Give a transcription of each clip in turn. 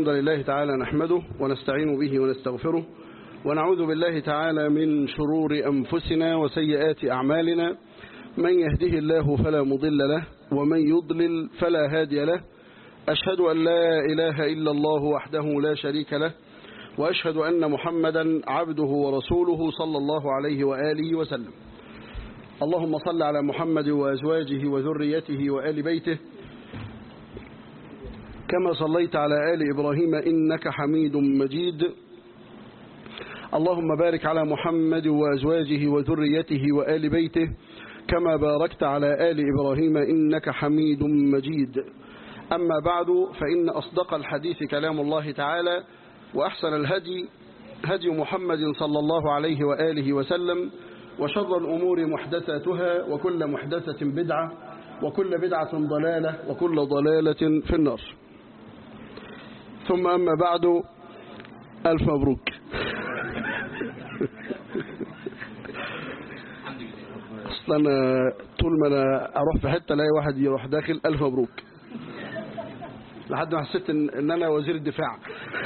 الحمد لله تعالى نحمده ونستعين به ونستغفره ونعوذ بالله تعالى من شرور أنفسنا وسيئات أعمالنا من يهده الله فلا مضل له ومن يضلل فلا هادي له أشهد أن لا إله إلا الله وحده لا شريك له وأشهد أن محمدا عبده ورسوله صلى الله عليه وآله وسلم اللهم صل على محمد وأزواجه وذريته وآل بيته كما صليت على آل إبراهيم إنك حميد مجيد اللهم بارك على محمد وأزواجه وذريته وآل بيته كما باركت على آل إبراهيم إنك حميد مجيد أما بعد فإن أصدق الحديث كلام الله تعالى وأحسن الهدي هدي محمد صلى الله عليه وآله وسلم وشر الأمور محدثاتها وكل محدثة بدعة وكل بدعة ضلالة وكل ضلالة في النار ثم أما بعد ألف مبروك أصلا أنا طول ما أنا أروح في حتة ألاقي واحد يروح داخل ألف مبروك لحد ما حسيت إن, إن أنا وزير الدفاع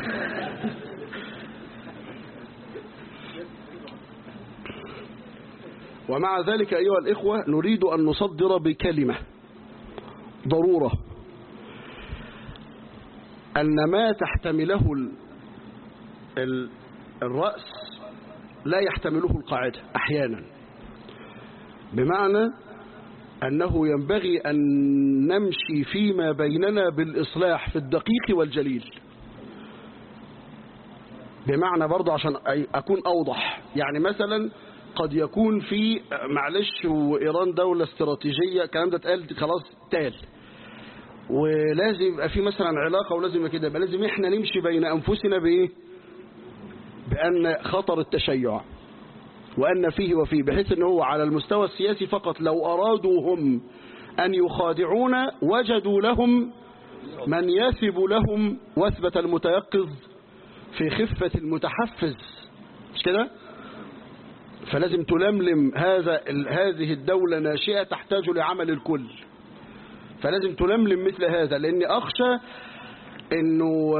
ومع ذلك أيها الإخوة نريد أن نصدر بكلمة ضرورة أن ما تحتمله ال ال الرأس لا يحتمله القاعدة أحيانا بمعنى أنه ينبغي أن نمشي فيما بيننا بالإصلاح في الدقيق والجليل بمعنى برضه عشان أكون أوضح يعني مثلا قد يكون في معلش وإيران دولة استراتيجية الكلام ده اتقال خلاص تال ولازم يبقى في مثلا علاقة ولازم كده يبقى لازم احنا نمشي بين أنفسنا بإيه بأن خطر التشيع وأن فيه وفيه بحيث أنه هو على المستوى السياسي فقط لو أرادوا هم أن يخادعون وجدوا لهم من يثب لهم وثبة المتيقظ في خفة المتحفز مش كده فلازم تلملم هذا هذه الدولة ناشئة تحتاج لعمل الكل فلازم تلملم مثل هذا لأني أخشى أنه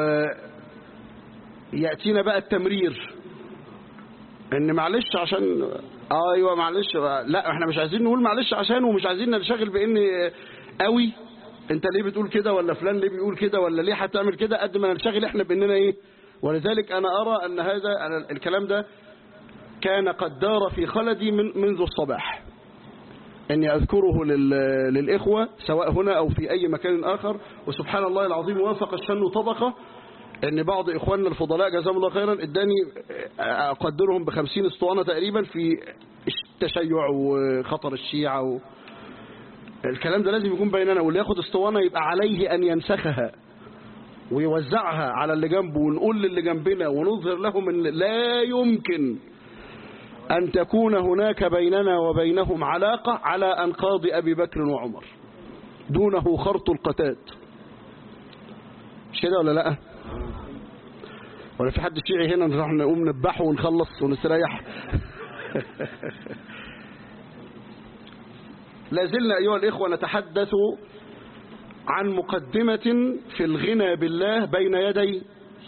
يأتينا بقى التمرير ان معلش عشان ايوه معلش لا احنا مش عايزين نقول معلش عشان ومش عايزين ننشغل بان قوي انت ليه بتقول كده ولا فلان ليه بيقول كده ولا ليه هتعمل كده قد ما ننشغل احنا باننا ايه ولذلك انا ارى ان هذا أنا الكلام ده كان قد دار في خلدي من منذ الصباح اني اذكره للاخوه سواء هنا او في اي مكان اخر وسبحان الله العظيم وافق الشن طبقه ان بعض اخواننا الفضلاء جزاهم الله خيرا اداني اقدرهم بخمسين اسطوانة تقريبا في التشيع وخطر الشيعة و... الكلام ده لازم يكون بيننا واللي ياخد اسطوانة يبقى عليه ان ينسخها ويوزعها على اللي جنبه ونقول للي جنبنا ونظهر لهم ان لا يمكن ان تكون هناك بيننا وبينهم علاقة على انقاض ابي بكر وعمر دونه خرط القتاد مش كده ولا لا ولا في حد شيعي هنا نروح نقوم نذبحه ونخلص ونستريح لا زلنا أيها الإخوة نتحدث عن مقدمة في الغنى بالله بين يدي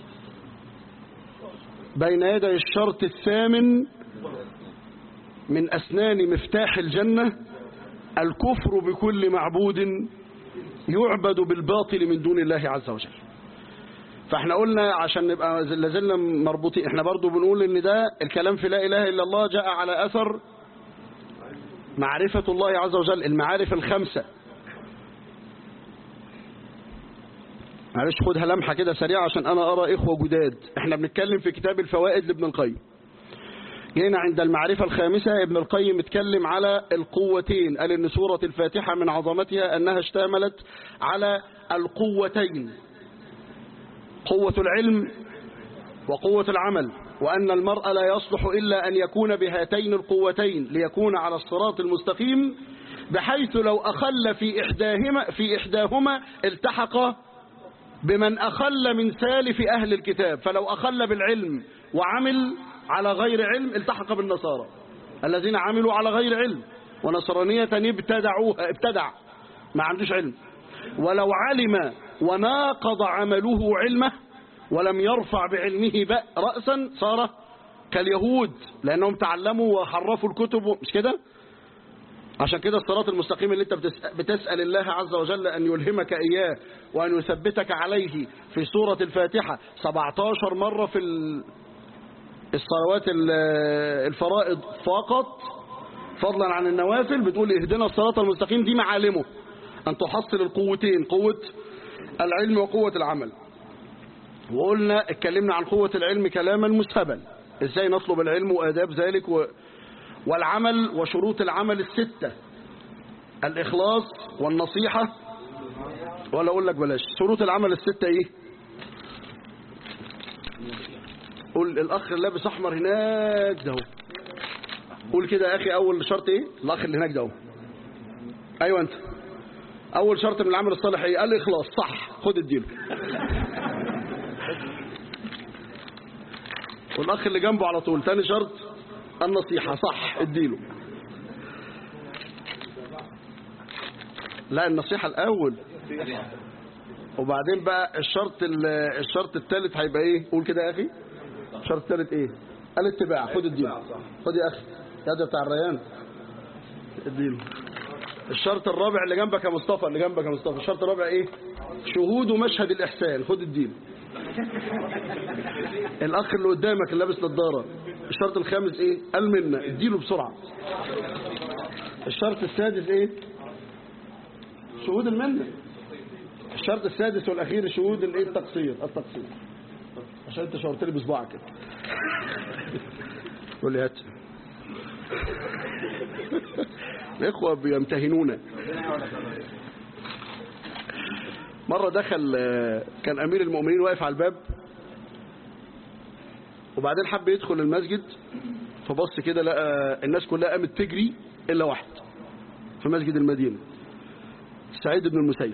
بين يدي الشرط الثامن من أسنان مفتاح الجنة الكفر بكل معبود يعبد بالباطل من دون الله عز وجل فاحنا قلنا عشان نبقى لازلنا مربوطين احنا برضو بنقول ان ده الكلام في لا اله الا الله جاء على اثر معرفة الله عز وجل المعارف الخمسة معلش خدها لمحة كده سريعة عشان انا ارى اخوة جداد احنا بنتكلم في كتاب الفوائد لابن القيم جينا عند المعرفة الخامسة ابن القيم اتكلم على القوتين قال ان سورة الفاتحة من عظمتها انها اشتملت على القوتين قوة العلم وقوة العمل وأن المرء لا يصلح إلا أن يكون بهاتين القوتين ليكون على الصراط المستقيم بحيث لو أخل في إحداهما, في إحداهما التحق بمن أخل من سالف أهل الكتاب فلو أخل بالعلم وعمل على غير علم التحق بالنصارى الذين عملوا على غير علم ونصرانية ابتدعوها ابتدع ما عندوش علم ولو علم وناقض عمله علمه ولم يرفع بعلمه بأ رأسا صار كاليهود لأنهم تعلموا وحرفوا الكتب مش كده عشان كده الصراط المستقيم اللي انت بتسأل, بتسأل الله عز وجل أن يلهمك إياه وأن يثبتك عليه في سورة الفاتحة 17 مرة في الصلوات الفرائض فقط فضلا عن النوافل بتقول اهدنا الصراط المستقيم دي معالمه أن تحصل القوتين قوة العلم وقوة العمل وقلنا اتكلمنا عن قوة العلم كلاما مسهبا ازاي نطلب العلم وآداب ذلك و... والعمل وشروط العمل الستة الإخلاص والنصيحة ولا أقول لك بلاش شروط العمل الستة إيه قول الأخ اللي لابس أحمر هناك ده قول كده يا أخي أول شرط إيه الأخ اللي هناك ده أيوة أنت أول شرط من العمل الصالح إيه قال إخلاص صح خد الدين والأخ اللي جنبه على طول تاني شرط النصيحة صح اديله لا النصيحة الأول وبعدين بقى الشرط الشرط الثالث هيبقى ايه قول كده يا أخي الشرط الثالث ايه الاتباع خد الدين خد يا أخي يا ده بتاع الريان اديله الشرط الرابع اللي جنبك يا مصطفى اللي جنبك يا مصطفى الشرط الرابع ايه شهود مشهد الإحسان خد الدين الأخ اللي قدامك اللي لابس نظارة الشرط الخامس ايه المنة اديله بسرعة الشرط السادس ايه شهود المنة الشرط السادس والأخير شهود الايه التقصير التقصير عشان انت شاورت لي بصباعك كده قول لي هات الإخوة بيمتهنونا مرة دخل كان أمير المؤمنين واقف على الباب وبعدين حب يدخل المسجد فبص كده لقى الناس كلها قامت تجري إلا واحد في مسجد المدينة سعيد بن المسيب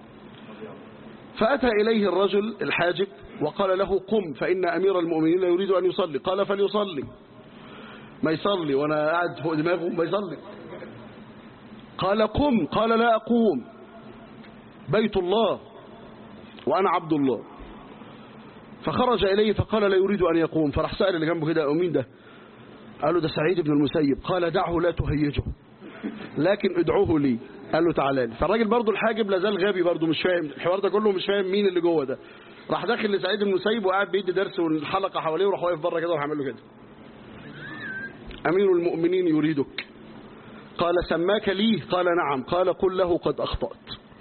فأتى إليه الرجل الحاجب وقال له قم فإن أمير المؤمنين يريد أن يصلي قال فليصلي ما يصلي وأنا قاعد فوق دماغه ما يصلي قال قم قال لا أقوم بيت الله وأنا عبد الله فخرج إليه فقال لا يريد أن يقوم فراح سأل اللي جنبه كده مين ده قال له ده سعيد بن المسيب قال دعه لا تهيجه لكن ادعوه لي قال له تعالى لي فالراجل برضه الحاجب لازال غبي برضه مش فاهم الحوار ده كله مش فاهم مين اللي جوه ده راح داخل لسعيد بن المسيب وقاعد بيدي درس والحلقه حواليه وراح واقف بره كده وراح عامل له كده امير المؤمنين يريدك قال سماك لي قال نعم قال قل له قد اخطات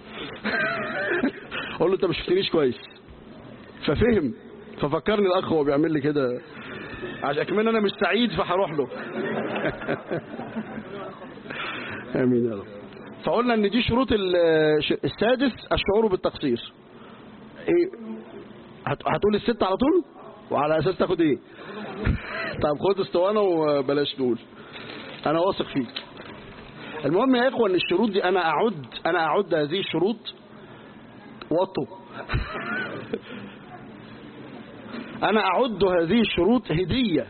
قول له انت ما شفتنيش كويس ففهم ففكرني الاخ هو بيعمل لي كده عشان كمان انا مش سعيد فهروح له امين يا رب فقلنا ان دي شروط السادس الشعور بالتقصير ايه هتقول الست على طول وعلى اساس تاخد ايه طب خد اسطوانه وبلاش نقول انا واثق فيك المهم يا اخوه ان الشروط دي انا اعد انا اعد هذه الشروط وطو انا اعد هذه الشروط هديه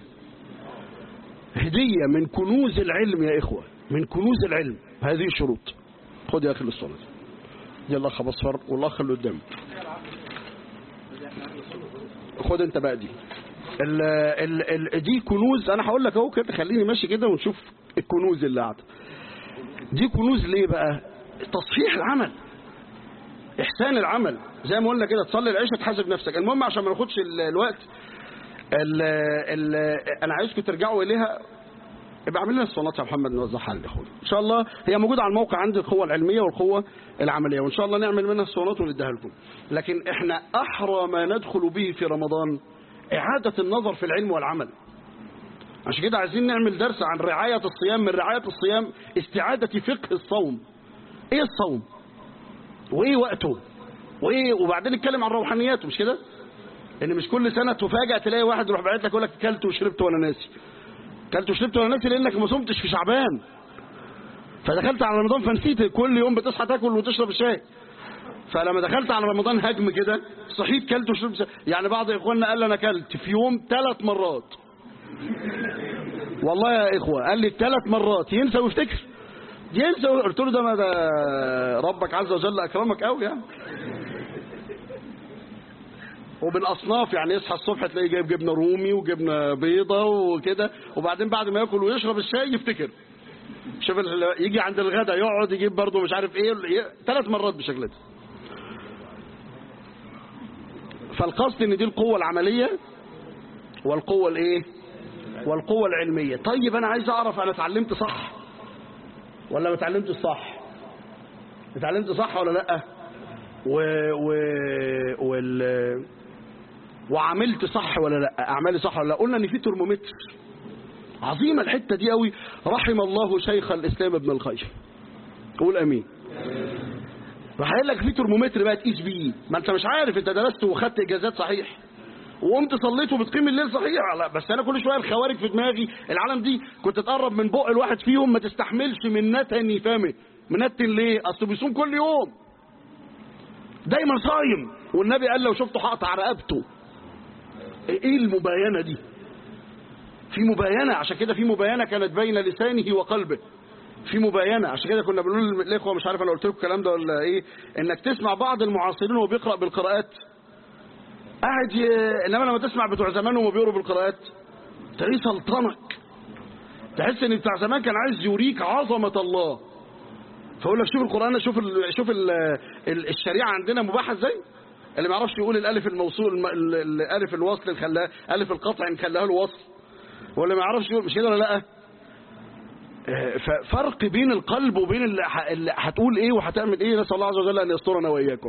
هديه من كنوز العلم يا اخوه من كنوز العلم هذه الشروط خد يا اخي الصلاه دي الاخ بصفر والاخ اللي قدامي خد انت بقى دي ال ال ال دي كنوز انا هقول لك اهو كده خليني ماشي كده ونشوف الكنوز اللي قاعده دي كنوز ليه بقى تصحيح العمل احسان العمل زي ما قلنا كده تصلي العشاء تحاسب نفسك المهم عشان ما ناخدش الوقت ال ال انا عايزكم ترجعوا اليها ابقى اعمل لنا الصلاه يا محمد نوزعها للاخوه ان شاء الله هي موجوده على الموقع عندي القوه العلميه والقوه العمليه وان شاء الله نعمل منها الصلاه ونديها لكم لكن احنا احرى ما ندخل به في رمضان اعاده النظر في العلم والعمل عشان كده عايزين نعمل درس عن رعايه الصيام من رعايه الصيام استعاده فقه الصوم ايه الصوم وايه وقته وايه وبعدين نتكلم عن روحانياته مش كده ان مش كل سنه تفاجئ تلاقي واحد يروح باعت لك يقول لك كلت وشربت وانا ناسي كلت وشربت وانا ناسي لانك ما صمتش في شعبان فدخلت على رمضان فنسيت كل يوم بتصحى تاكل وتشرب الشاي فلما دخلت على رمضان هجم كده صحيت كلت وشربت يعني بعض اخواننا قال لي انا كلت في يوم ثلاث مرات والله يا اخوه قال لي ثلاث مرات ينسى ويفتكر ينسى قلت له ده ما ده ربك عز وجل اكرمك قوي يعني وبالاصناف يعني يصحى الصبح تلاقيه جايب جبنه رومي وجبنه بيضه وكده وبعدين بعد ما ياكل ويشرب الشاي يفتكر شوف ال- يجي عند الغداء يقعد يجيب برضه مش عارف ايه ثلاث مرات بالشكل ده فالقصد ان دي القوه العمليه والقوه الايه والقوه العلميه طيب انا عايز اعرف انا اتعلمت صح ولا ما اتعلمتش صح اتعلمت صح ولا لا و... و... وال... وعملت صح ولا لا اعمالي صح ولا لا قلنا ان في ترمومتر عظيمه الحته دي قوي رحم الله شيخ الاسلام ابن القيم قول امين راح قايل لك في ترمومتر بقى تقيس بيه ما انت مش عارف انت درست وخدت اجازات صحيح وقمت صليت وبتقيم الليل صحيح لا بس انا كل شويه الخوارج في دماغي العالم دي كنت تقرب من بق الواحد فيهم ما تستحملش من نتن فمه منتن ليه اصله بيصوم كل يوم دايما صايم والنبي قال لو شفته هقطع رقبته ايه المباينه دي في مباينه عشان كده في مباينه كانت بين لسانه وقلبه في مباينه عشان كده كنا بنقول للاخوه مش عارف انا قلت لكم الكلام ده ولا ايه انك تسمع بعض المعاصرين وهو بيقرا بالقراءات قاعد ي... انما لما تسمع بتوع زمان وهم بيقروا بالقراءات تلاقيه سلطنك تحس ان بتاع زمان كان عايز يوريك عظمه الله فاقول لك شوف القران شوف ال... شوف ال... ال... الشريعه عندنا مباحه ازاي اللي ما يعرفش يقول الالف الموصول الم... ال- ال- الالف الوصل نخليها الف القطع نخليها له وصل واللي ما يعرفش يقول مش كده ولا لا آه، ففرق بين القلب وبين اللي, ح... اللي هتقول ايه وهتعمل ايه نسال الله عز وجل ان يسترنا واياكم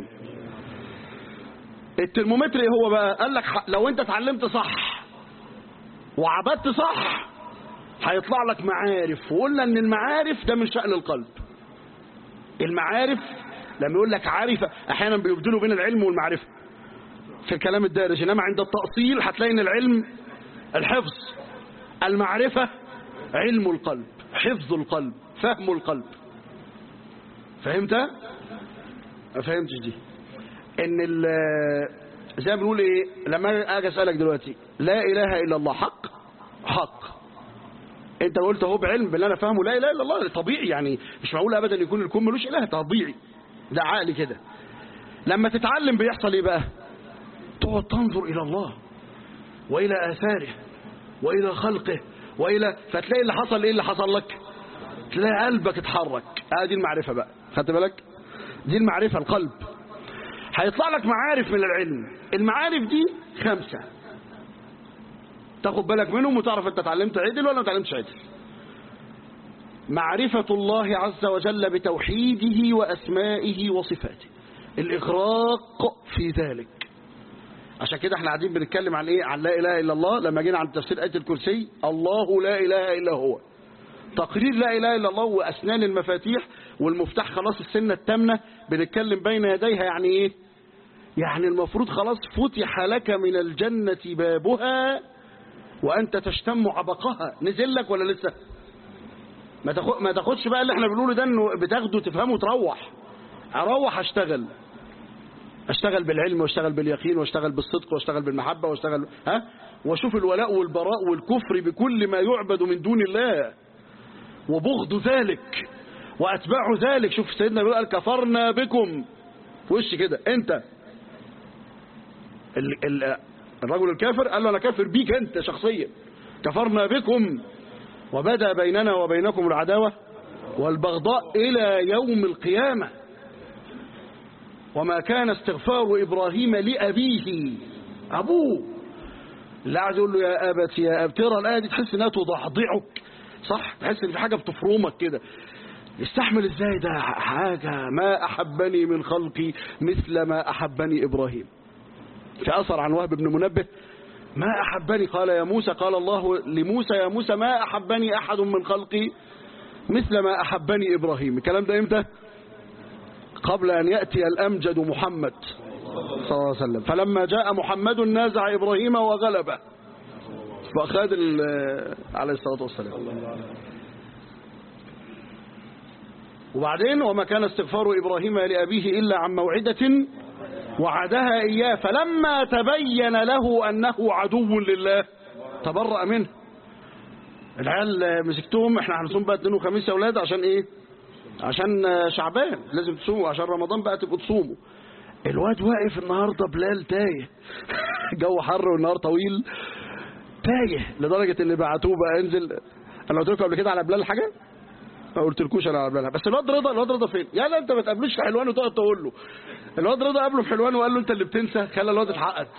الترمومتر ايه هو بقى قال لك ح- لو انت اتعلمت صح وعبدت صح هيطلع لك معارف وقلنا ان المعارف ده من شأن القلب المعارف لما يقول لك عارفة احيانا بيبدلوا بين العلم والمعرفة في الكلام الدارج انما عند التأصيل هتلاقي ان العلم الحفظ المعرفة علم القلب حفظ القلب فهم القلب فهمت ما فهمتش دي ان ال- زي ما بنقول ايه لما اجي اسالك دلوقتي لا اله الا الله حق حق انت قلت اهو بعلم باللي انا فاهمه لا اله الا الله طبيعي يعني مش معقول ابدا يكون الكون ملوش اله طبيعي ده عقل كده لما تتعلم بيحصل ايه بقى تقعد تنظر الى الله والى اثاره والى خلقه والى فتلاقي اللي حصل ايه اللي حصل لك تلاقي قلبك اتحرك ادي المعرفه بقى خدت بالك دي المعرفه القلب هيطلع لك معارف من العلم المعارف دي خمسة تاخد بالك منهم وتعرف انت اتعلمت عدل ولا ما اتعلمتش عدل معرفة الله عز وجل بتوحيده وأسمائه وصفاته الإغراق في ذلك عشان كده احنا قاعدين بنتكلم عن ايه عن لا اله الا الله لما جينا عن تفسير آية الكرسي الله لا اله الا هو تقرير لا اله الا الله واسنان المفاتيح والمفتاح خلاص السنه الثامنه بنتكلم بين يديها يعني ايه يعني المفروض خلاص فتح لك من الجنه بابها وانت تشتم عبقها نزل لك ولا لسه ما تاخد ما تاخدش بقى اللي احنا بنقوله ده انه بتاخده تفهمه وتروح اروح اشتغل اشتغل بالعلم واشتغل باليقين واشتغل بالصدق واشتغل بالمحبه واشتغل ها واشوف الولاء والبراء والكفر بكل ما يعبد من دون الله وبغض ذلك واتباع ذلك شوف سيدنا بيقول قال كفرنا بكم وش كده انت ال ال الرجل الكافر قال له انا كافر بيك انت شخصيا كفرنا بكم وبدا بيننا وبينكم العداوه والبغضاء الى يوم القيامه وما كان استغفار ابراهيم لابيه ابوه اللي قاعد يقول له يا ابت يا ابت ترى الايه دي تحس انها تضعضعك صح تحس ان في حاجه بتفرمك كده يستحمل ازاي ده حاجه ما احبني من خلقي مثل ما احبني ابراهيم في اثر عن وهب بن منبه ما احبني قال يا موسى قال الله لموسى يا موسى ما احبني احد من خلقي مثل ما احبني ابراهيم الكلام ده امتى قبل ان ياتي الامجد محمد صلى الله عليه وسلم فلما جاء محمد نازع ابراهيم وغلبه فأخذ عليه الصلاة والسلام وبعدين وما كان استغفار إبراهيم لأبيه إلا عن موعدة وعدها إياه فلما تبين له أنه عدو لله تبرأ منه العيال مسكتهم احنا هنصوم بقى اثنين وخميس يا اولاد عشان ايه عشان شعبان لازم تصوموا عشان رمضان بقى تبقوا تصوموا الواد واقف النهارده بلال تايه جو حر والنهار طويل تايه لدرجه ان بعتوه بقى انزل انا قلت لكم قبل كده على بلال حاجه ما قلتلكوش انا على بلال بس الواد رضا الواد رضا فين يا لا انت ما تقابلوش في حلوان وتقعد تقول له الواد رضا قابله في حلوان وقال له انت اللي بتنسى خلى الواد اتحقق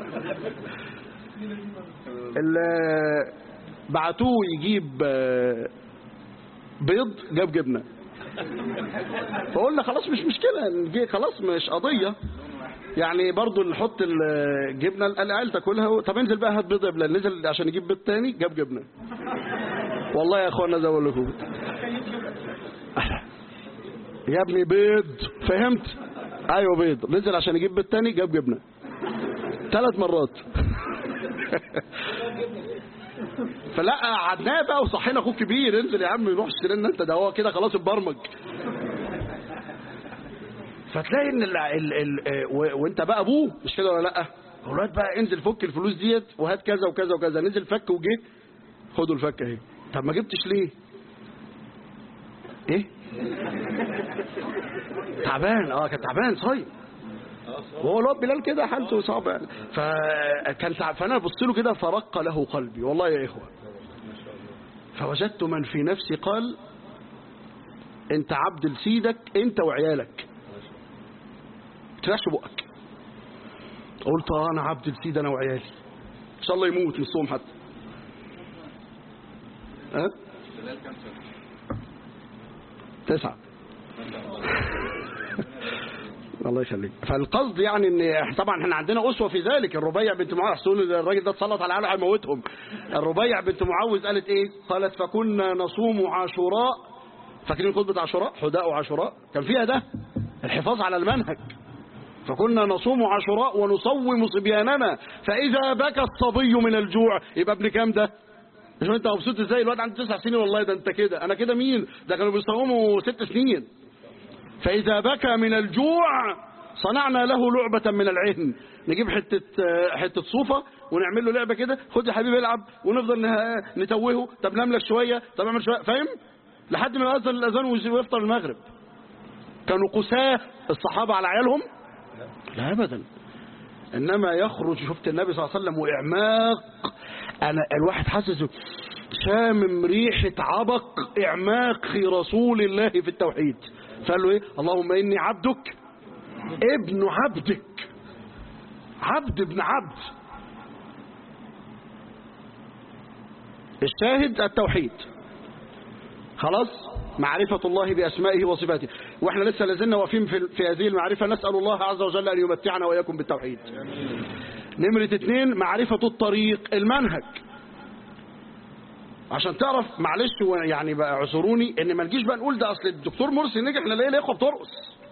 ال- بعتوه يجيب آه، بيض جاب جبنه فقلنا خلاص مش مشكله نجي- خلاص مش قضيه يعني برضو نحط الجبنه العيال تاكلها طب انزل بقى هات بيض يا بلال نزل عشان يجيب بيض تاني جاب جبنه والله يا اخوانا زي ما بقول لكم يا ابني بيض فهمت ايوه بيض نزل عشان يجيب بيض تاني جاب جبنه ثلاث مرات فلا قعدناه بقى وصحينا اخوك كبير انزل يا عم روح اشتري لنا انت ده هو كده خلاص اتبرمج فتلاقي ان ال ال ال و- وانت بقى ابوه مش كده ولا لا الولاد بقى انزل فك الفلوس ديت وهات كذا وكذا وكذا نزل فك وجه خدوا الفكه اهي طب ما جبتش ليه ايه تعبان اه كان تعبان صايم وهو الواد بلال كده حالته صعبه يعني فكان تع- فانا بص له كده فرق له قلبي والله يا اخوه فوجدت من في نفسي قال انت عبد لسيدك انت وعيالك تلاش بقك قلت اه انا عبد لسيد انا وعيالي ان شاء الله يموت نصهم حتى ها تسعة الله يخليك فالقصد يعني ان طبعا احنا عندنا اسوه في ذلك الربيع بنت معاويه حسون الراجل ده اتسلط على العالم هيموتهم الربيع بنت معوذ قالت ايه قالت فكنا نصوم عاشوراء فاكرين خطبه عاشوراء حداء وعاشوراء كان فيها ده الحفاظ على المنهج فكنا نصوم عاشوراء ونصوم صبياننا فاذا بكى الصبي من الجوع يبقى ابن كام ده شوف انت مبسوط ازاي الواد عنده تسع سنين والله ده انت كده انا كده مين ده كانوا بيصوموا ست سنين فإذا بكى من الجوع صنعنا له لعبة من العهن نجيب حتة حتة صوفة ونعمل له لعبة كده خد يا حبيبي العب ونفضل نه- نتوهه طب نام لك شوية طب اعمل شوية فاهم لحد ما يأذن الأذان ويفطر المغرب كانوا قساة الصحابة على عيالهم لا أبدا إنما يخرج شفت النبي صلى الله عليه وسلم وإعماق أنا الواحد حاسس شامم ريحة عبق إعماق في رسول الله في التوحيد فقال له إيه اللهم إني عبدك ابن عبدك عبد ابن عبد الشاهد التوحيد خلاص معرفة الله بأسمائه وصفاته وإحنا لسه لازلنا واقفين في, في هذه المعرفة نسأل الله عز وجل أن يمتعنا وإياكم بالتوحيد نمرة اتنين معرفة الطريق المنهج عشان تعرف معلش هو يعني بقى اعذروني ان ما نجيش بقى نقول ده اصل الدكتور مرسي نجح نلاقي الاخوه بترقص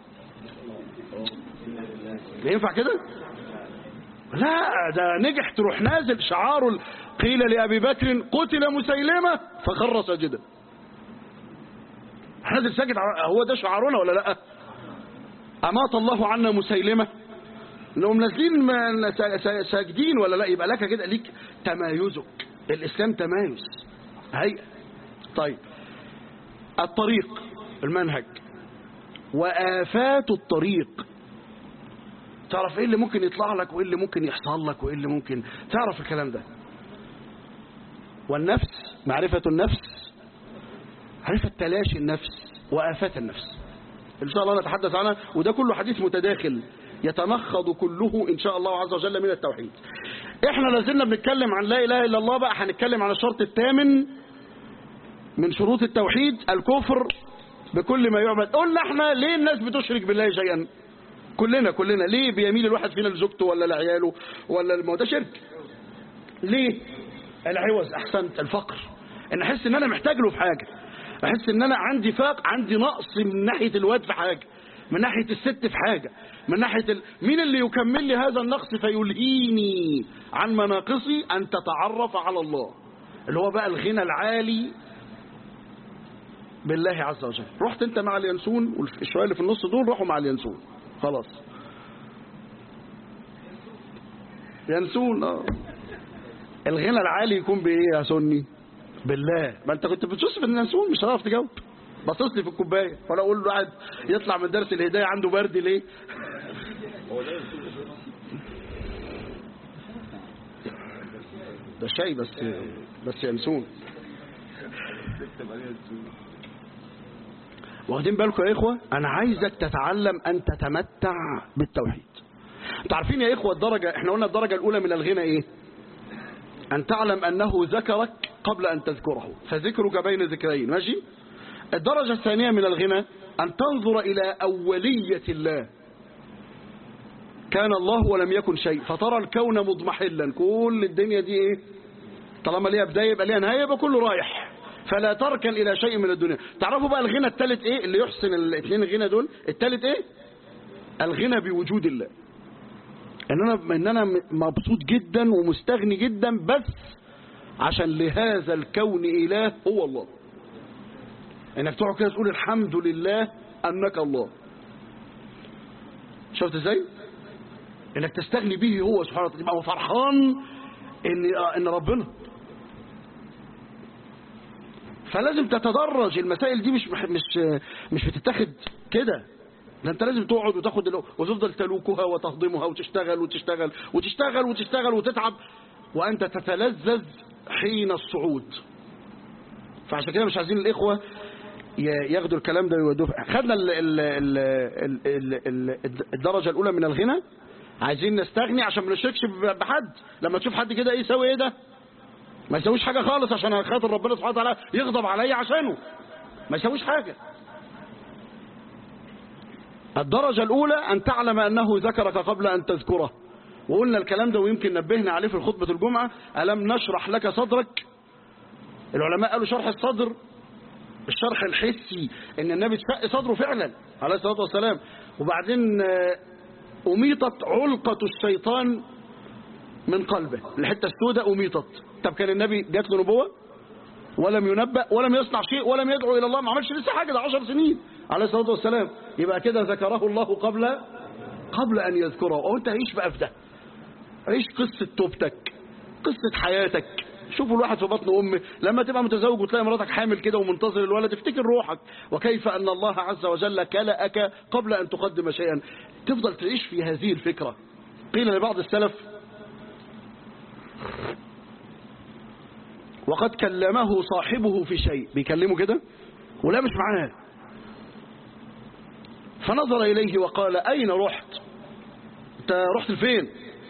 ينفع كده؟ لا ده نجح تروح نازل شعاره ال- قيل لابي بكر قتل مسيلمه فخر ساجدا نازل ساجد ع- هو ده شعارنا ولا لا؟ امات الله عنا مسيلمه انهم نازلين ما- سا- سا- ساجدين ولا لا يبقى لك كده ليك تمايزك الاسلام تمايز هيئه طيب الطريق المنهج وآفات الطريق تعرف ايه اللي ممكن يطلع لك وايه اللي ممكن يحصل لك وايه اللي ممكن تعرف الكلام ده والنفس معرفة النفس معرفة تلاشي النفس وآفات النفس إن شاء الله نتحدث عنها وده كله حديث متداخل يتمخض كله إن شاء الله عز وجل من التوحيد إحنا لازلنا بنتكلم عن لا إله إلا الله بقى هنتكلم عن الشرط الثامن من شروط التوحيد الكفر بكل ما يعبد قلنا احنا ليه الناس بتشرك بالله شيئا كلنا كلنا ليه بيميل الواحد فينا لزوجته ولا لعياله ولا ما هو ده شرك ليه العوز احسنت الفقر ان احس ان انا محتاج له في حاجه احس ان انا عندي فاق عندي نقص من ناحيه الواد في حاجه من ناحيه الست في حاجه من ناحيه ال... مين اللي يكمل لي هذا النقص فيلهيني عن مناقصي ان تتعرف على الله اللي هو بقى الغنى العالي بالله عز وجل رحت انت مع اليانسون والشويه اللي في النص دول روحوا مع اليانسون خلاص ينسون اه الغنى العالي يكون بايه يا سني بالله ما انت كنت بتشوف في اليانسون مش هتعرف تجاوب باصص لي في الكوبايه ولا اقول له قاعد يطلع من درس الهدايه عنده برد ليه ده شاي بس بس ينسون واخدين بالكم يا إخوة أنا عايزك تتعلم أن تتمتع بالتوحيد انتوا عارفين يا إخوة الدرجة احنا قلنا الدرجة الأولى من الغنى إيه أن تعلم أنه ذكرك قبل أن تذكره فذكرك بين ذكرين ماشي الدرجة الثانية من الغنى أن تنظر إلى أولية الله كان الله ولم يكن شيء فترى الكون مضمحلا كل الدنيا دي ايه طالما ليها بداية يبقى ليها نهاية يبقى كله رايح فلا تركن إلى شيء من الدنيا تعرفوا بقى الغنى الثالث ايه اللي يحسن الاثنين الغنى دول الثالث ايه الغنى بوجود الله ان انا ان انا مبسوط جدا ومستغني جدا بس عشان لهذا الكون اله هو الله انك تقعد كده تقول الحمد لله انك الله شفت ازاي انك تستغني به هو سبحانه وتعالى تبقى فرحان ان ان ربنا فلازم تتدرج المسائل دي مش مش مش بتتاخد كده ده انت لازم تقعد وتاخد ال- وتفضل تلوكها وتهضمها وتشتغل وتشتغل وتشتغل وتشتغل وتتعب وانت تتلذذ حين الصعود فعشان كده مش عايزين الاخوه ي- ياخدوا الكلام ده ويودوه خدنا ال ال ال ال ال ال الدرجه الاولى من الغنى عايزين نستغني عشان ما نشركش ب- بحد لما تشوف حد كده ايه يسوي ايه ده ما يسويش حاجه خالص عشان خاطر ربنا سبحانه وتعالى يغضب عليا عشانه ما يسويش حاجه الدرجة الأولى أن تعلم أنه ذكرك قبل أن تذكره وقلنا الكلام ده ويمكن نبهنا عليه في خطبة الجمعة ألم نشرح لك صدرك العلماء قالوا شرح الصدر الشرح الحسي ان النبي اتشق صدره فعلا عليه الصلاة والسلام وبعدين آه، أميطت علقة الشيطان من قلبه الحتة السوداء أميطت طب كان النبي جات له نبوة ولم ينبأ ولم يصنع شيء ولم يدعو إلى الله ما عملش لسه حاجة ده عشر سنين عليه الصلاة والسلام يبقى كده ذكره الله قبل قبل أن يذكره وأنت عيش بقى في ده عيش قصة توبتك قصة حياتك شوفوا الواحد في بطن أمه لما تبقى متزوج وتلاقي مراتك حامل كده ومنتظر الولد افتكر روحك وكيف أن الله عز وجل كلأك قبل أن تقدم شيئا تفضل تعيش في هذه الفكرة قيل لبعض السلف وقد كلمه صاحبه في شيء بيكلمه كده ولا مش معاه فنظر إليه وقال أين رحت انت رحت لفين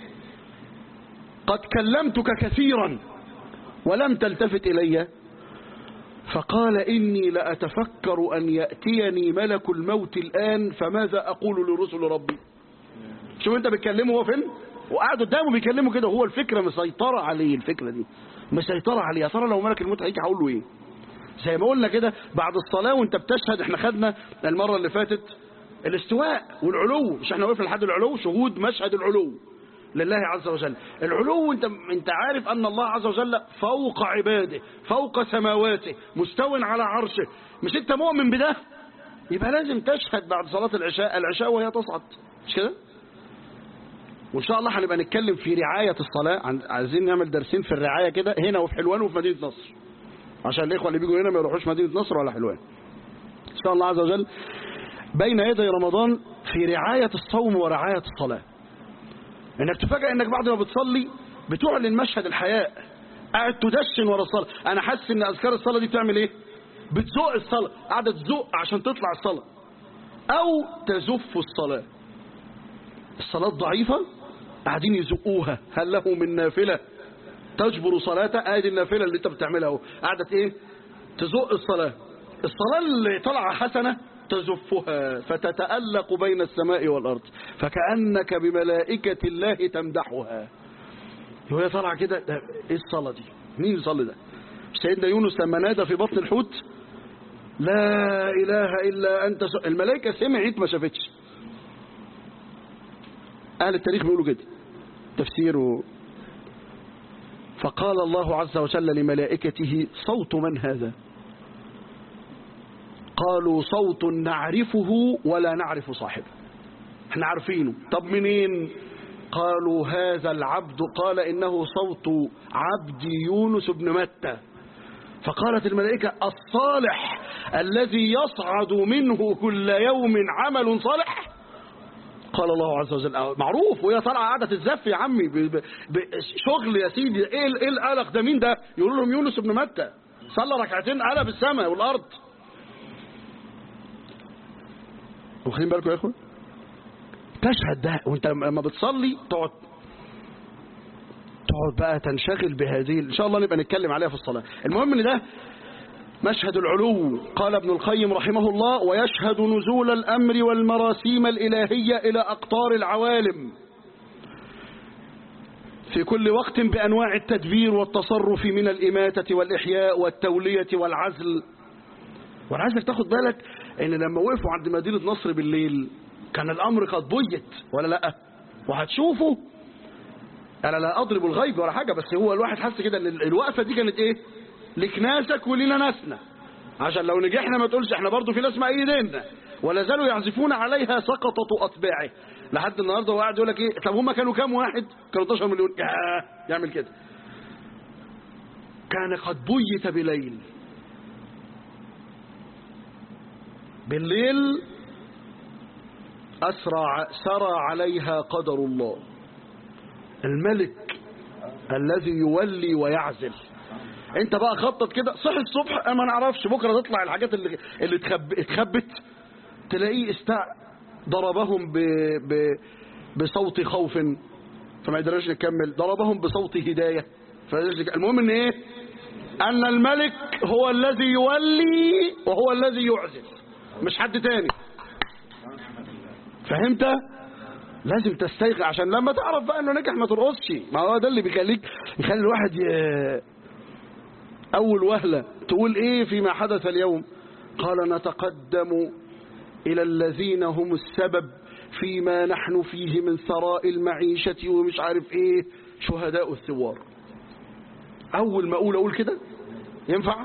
قد كلمتك كثيرا ولم تلتفت إلي فقال إني لأتفكر أن يأتيني ملك الموت الآن فماذا أقول لرسل ربي شوف انت بتكلمه هو فين وقعد قدامه بيكلمه كده هو الفكرة مسيطرة عليه الفكرة دي مسيطرة عليه يا ترى لو ملك الموت هيجي هقول له ايه زي ما قلنا كده بعد الصلاة وانت بتشهد احنا خدنا المرة اللي فاتت الاستواء والعلو مش احنا وقفنا لحد العلو شهود مشهد العلو لله عز وجل العلو انت انت عارف ان الله عز وجل فوق عباده فوق سماواته مستو على عرشه مش انت مؤمن بده يبقى لازم تشهد بعد صلاة العشاء العشاء وهي تصعد مش كده وان شاء الله هنبقى نتكلم في رعاية الصلاة عن- عايزين نعمل درسين في الرعاية كده هنا وفي حلوان وفي مدينة نصر عشان الإخوة اللي بيجوا هنا ما يروحوش مدينة نصر ولا حلوان إن شاء الله عز وجل بين يدي رمضان في رعاية الصوم ورعاية الصلاة انك تفاجئ انك بعد ما بتصلي بتعلن مشهد الحياء قاعد تدشن ورا الصلاة انا حاسس ان اذكار الصلاة دي بتعمل ايه بتزق الصلاة قاعدة تزق عشان تطلع الصلاة او تزف الصلاة الصلاة ضعيفة قاعدين يزقوها هل له من نافلة تجبر صلاته ادي النافلة اللي انت بتعملها اهو قاعدة ايه تزق الصلاة الصلاة اللي طالعة حسنة تزفها فتتألق بين السماء والأرض فكأنك بملائكة الله تمدحها وهي طالعة كده ده ايه الصلاة دي مين يصلي ده سيدنا يونس لما نادى في بطن الحوت لا إله إلا أنت س... الملائكة سمعت ما شافتش أهل التاريخ بيقولوا كده تفسير و... فقال الله عز وجل لملائكته صوت من هذا قالوا صوت نعرفه ولا نعرف صاحبه احنا عارفينه طب منين قالوا هذا العبد قال إنه صوت عبد يونس بن متى فقالت الملائكة الصالح الذي يصعد منه كل يوم عمل صالح قال الله عز وجل آه، معروف وهي طالعه قاعده تتزف يا عمي ب- ب- ب- شغل يا سيدي ايه ال- ايه القلق ده مين ده يقولوا لهم يونس بن متى صلى ركعتين قلب السماء والارض واخدين بالكم يا اخوان تشهد ده وانت لما بتصلي تقعد تقعد بقى تنشغل بهذه ان شاء الله نبقى نتكلم عليها في الصلاه المهم ان ده مشهد العلو قال ابن القيم رحمه الله ويشهد نزول الأمر والمراسيم الإلهية إلى أقطار العوالم في كل وقت بأنواع التدبير والتصرف من الإماتة والإحياء والتولية والعزل وأنا عايزك تاخد بالك إن لما وقفوا عند مدينة نصر بالليل كان الأمر قد بيت ولا لأ وهتشوفوا أنا لا أضرب الغيب ولا حاجة بس هو الواحد حس كده إن الوقفة دي كانت إيه لك ناسك ولنا ناسنا عشان لو نجحنا ما تقولش احنا برضو في ناس مأيديننا ولا زالوا يعزفون عليها سقطة أتباعه لحد النهارده هو قاعد يقول لك ايه طب هم كانوا كام واحد كانوا 12 مليون ياه، يعمل كده كان قد بيت بليل بالليل أسرع سرى عليها قدر الله الملك الذي يولي ويعزل انت بقى خطط كده صحي الصبح ما نعرفش بكره تطلع الحاجات اللي اللي تخب... اتخبت تلاقيه استع ضربهم ب... ب... بصوت خوف فما يقدرش نكمل ضربهم بصوت هدايه فما يقدرش نك- المهم ان ايه ان الملك هو الذي يولي وهو الذي يعزل مش حد تاني فهمت لازم تستيقظ عشان لما تعرف بقى انه نجح ما ترقصش ما هو ده اللي بيخليك يخلي الواحد ي... أول وهلة تقول إيه فيما حدث اليوم قال نتقدم إلى الذين هم السبب فيما نحن فيه من ثراء المعيشة ومش عارف إيه شهداء الثوار أول ما أقول أقول كده ينفع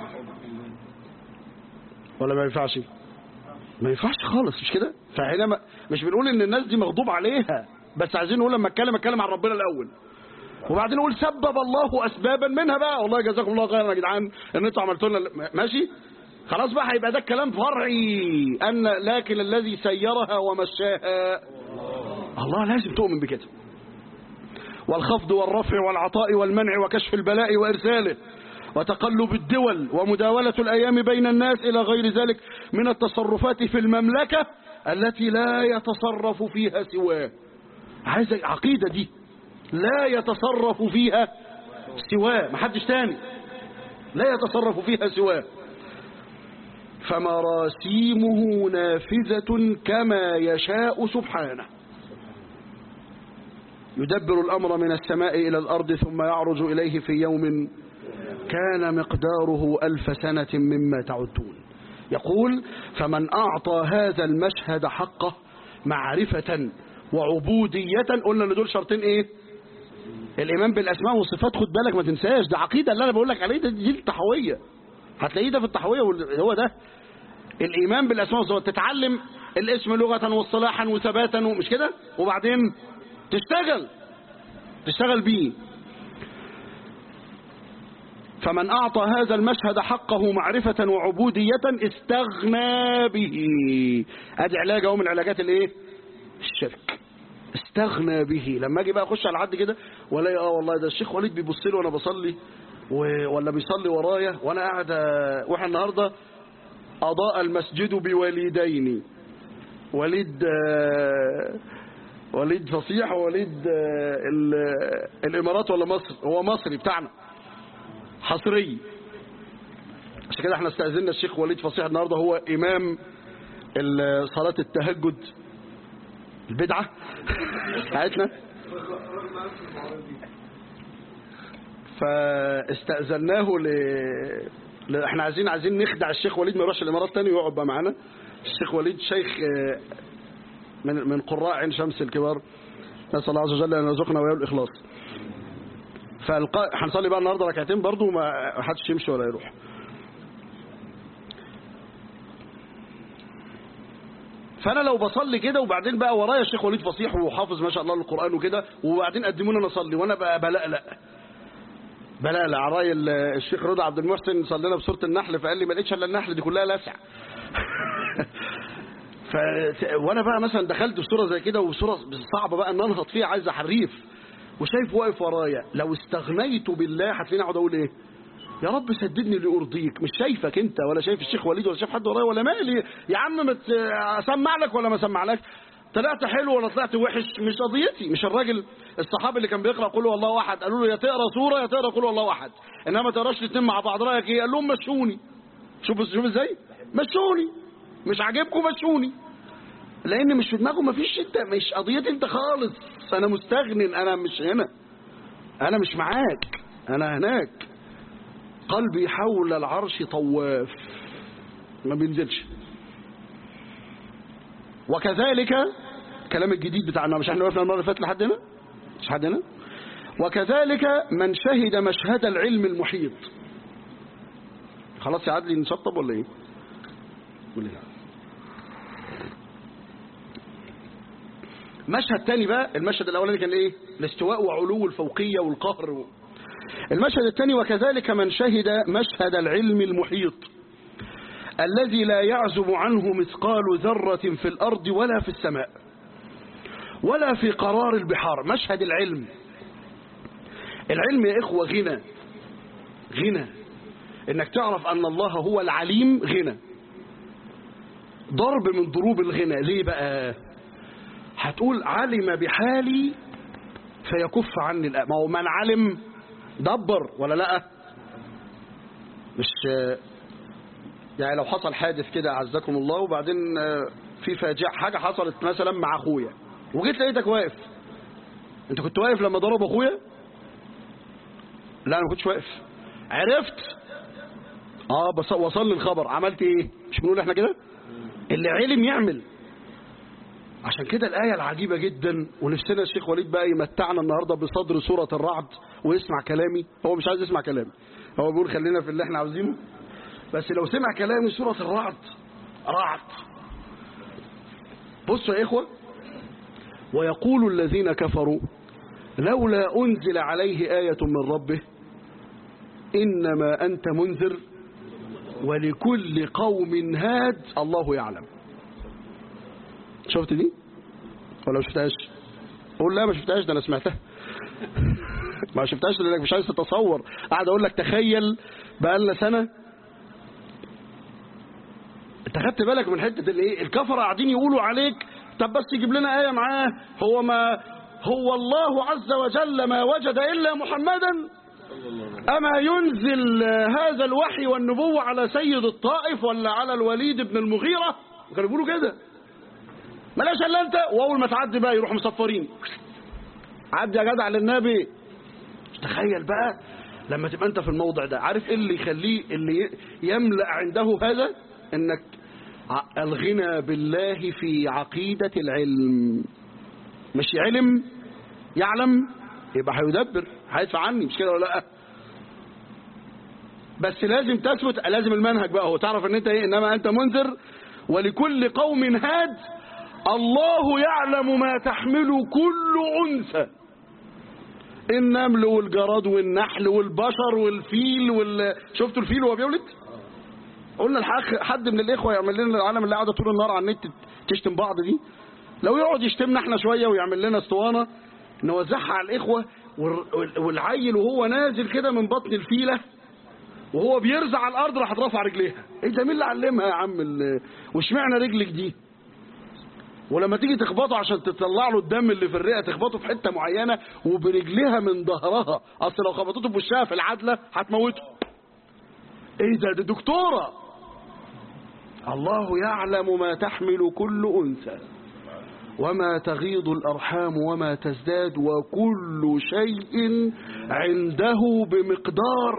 ولا ما ينفعش ما ينفعش خالص مش كده فحينما مش بنقول ان الناس دي مغضوب عليها بس عايزين نقول لما اتكلم اتكلم عن ربنا الاول وبعدين نقول سبب الله اسبابا منها بقى والله جزاكم الله خيرا يا جدعان ان انتوا عملتوا لنا ماشي خلاص بقى هيبقى ده الكلام فرعي ان لكن الذي سيرها ومشاها الله لازم تؤمن بكده والخفض والرفع والعطاء والمنع وكشف البلاء وارساله وتقلب الدول ومداولة الأيام بين الناس إلى غير ذلك من التصرفات في المملكة التي لا يتصرف فيها سواه عايز عقيدة دي لا يتصرف فيها سواه محدش تاني لا يتصرف فيها سواه فمراسيمه نافذة كما يشاء سبحانه يدبر الأمر من السماء إلى الأرض ثم يعرج إليه في يوم كان مقداره ألف سنة مما تعدون يقول فمن أعطى هذا المشهد حقه معرفة وعبودية قلنا ان دول شرطين ايه الايمان بالاسماء والصفات خد بالك ما تنساش ده عقيده اللي انا بقول لك عليه ده دي التحويه هتلاقيه ده في التحويه وال- هو ده الايمان بالاسماء والصفات تتعلم الاسم لغه واصطلاحا وثباتا ومش كده وبعدين تشتغل تشتغل بيه فمن أعطى هذا المشهد حقه معرفة وعبودية استغنى به ادي علاج اهو من علاجات الايه الشرك استغنى به لما اجي بقى اخش على حد كده ولا اه والله ده الشيخ وليد بيبص لي وانا بصلي و- ولا بيصلي ورايا وانا قاعد آه، واحنا النهارده اضاء المسجد بوليدين وليد آه، وليد فصيح ووليد آه، ال- الامارات ولا مصر هو مصري بتاعنا حصري عشان كده احنا استأذنا الشيخ وليد فصيح النهارده هو امام ال- صلاة التهجد البدعة بتاعتنا فاستأذناه ل... ل... احنا عايزين عايزين نخدع الشيخ وليد ما يروحش الامارات تاني ويقعد بقى معانا الشيخ وليد شيخ آه، من من قراء عين شمس الكبار نسأل الله عز وجل ان يرزقنا وياه الاخلاص فالق... هنصلي بقى النهارده ركعتين برضو ما حدش يمشي ولا يروح فانا لو بصلي كده وبعدين بقى ورايا الشيخ وليد فصيح وحافظ ما شاء الله القران وكده وبعدين قدموني انا اصلي وانا بقى بلقلق بلقلق على راي ال- الشيخ رضا عبد المحسن صلينا بسوره النحل فقال لي ما لقيتش الا النحل دي كلها لسع ف... وانا بقى مثلا دخلت في صوره زي كده وصوره صعبه بقى ان انهض فيها عايز احريف وشايف واقف ورايا لو استغنيت بالله هتلاقيني اقعد اقول ايه يا رب سددني لارضيك مش شايفك انت ولا شايف الشيخ وليد ولا شايف حد ورايا ولا مالي يا عم ما اسمع لك ولا ما اسمعلكش طلعت حلو ولا طلعت وحش مش قضيتي مش الراجل الصحابي اللي كان بيقرا قل هو الله احد قالوا له يا تقرا سوره يا تقرا قل هو الله احد انما ما تقراش الاثنين مع بعض رايك ايه قال لهم مشوني شوف شوف ازاي مشوني مش عاجبكم مشوني لان مش في دماغه مفيش انت مش قضيتي انت خالص انا مستغن انا مش هنا انا مش معاك انا هناك قلبي حول العرش طواف ما بينزلش وكذلك كلام الجديد بتاعنا مش احنا وقفنا المره اللي فاتت لحد هنا مش حد هنا وكذلك من شهد مشهد العلم المحيط خلاص يا عدلي نشطب ولا ايه ولا ايه مشهد تاني بقى المشهد الاولاني كان ايه الاستواء وعلو الفوقيه والقهر و... المشهد الثاني وكذلك من شهد مشهد العلم المحيط الذي لا يعزب عنه مثقال ذرة في الأرض ولا في السماء ولا في قرار البحار مشهد العلم العلم يا إخوة غنى غنى إنك تعرف أن الله هو العليم غنى ضرب من ضروب الغنى ليه بقى هتقول علم بحالي فيكف عني الأ... ما هو من علم دبر ولا لا مش يعني لو حصل حادث كده اعزكم الله وبعدين في فاجعه حاجه حصلت مثلا مع اخويا وجيت لقيتك واقف انت كنت واقف لما ضرب اخويا لا انا ما كنتش واقف عرفت اه بس وصل لي الخبر عملت ايه مش بنقول احنا كده اللي علم يعمل عشان كده الآية العجيبة جدا ونفسنا الشيخ وليد بقى يمتعنا النهاردة بصدر سورة الرعد ويسمع كلامي هو مش عايز يسمع كلامي هو بيقول خلينا في اللي احنا عاوزينه بس لو سمع كلامي سورة الرعد رعد بصوا يا إخوة ويقول الذين كفروا لولا أنزل عليه آية من ربه إنما أنت منذر ولكل قوم هاد الله يعلم شفت دي ولا ما شفتهاش قول لا ما شفتهاش ده انا سمعتها ما شفتهاش لانك مش عايز تتصور قاعد اقول لك تخيل بقى لنا سنه انت خدت بالك من حته الايه الكفره قاعدين يقولوا عليك طب بس يجيب لنا ايه معاه هو ما هو الله عز وجل ما وجد الا محمدا اما ينزل هذا الوحي والنبوه على سيد الطائف ولا على الوليد بن المغيره كانوا بيقولوا كده ملاش الا انت واول ما تعدي بقى يروحوا مصفرين عدي يا جدع للنبي تخيل بقى لما تبقى انت في الموضع ده عارف ايه اللي يخليه اللي يملا عنده هذا انك الغنى بالله في عقيده العلم مش علم يعلم يبقى هيدبر هيدفع عني مش كده ولا لا بس لازم تثبت لازم المنهج بقى هو تعرف ان انت ايه انما انت منذر ولكل قوم هاد الله يعلم ما تحمل كل أنثى النمل والجراد والنحل والبشر والفيل وال... شفتوا الفيل وهو بيولد قلنا الحق حد من الإخوة يعمل لنا العالم اللي قاعدة طول النهار على النت تشتم بعض دي لو يقعد يشتمنا احنا شوية ويعمل لنا اسطوانة نوزعها على الإخوة والعيل وهو نازل كده من بطن الفيلة وهو بيرزع على الأرض راح رافع رجليها ايه ده مين اللي علمها يا عم واشمعنى رجلك دي ولما تيجي تخبطه عشان تطلع له الدم اللي في الرئه تخبطه في حته معينه وبرجلها من ظهرها اصل لو خبطته بوشها في العدله هتموته ايه ده ده دكتوره الله يعلم ما تحمل كل انثى وما تغيض الارحام وما تزداد وكل شيء عنده بمقدار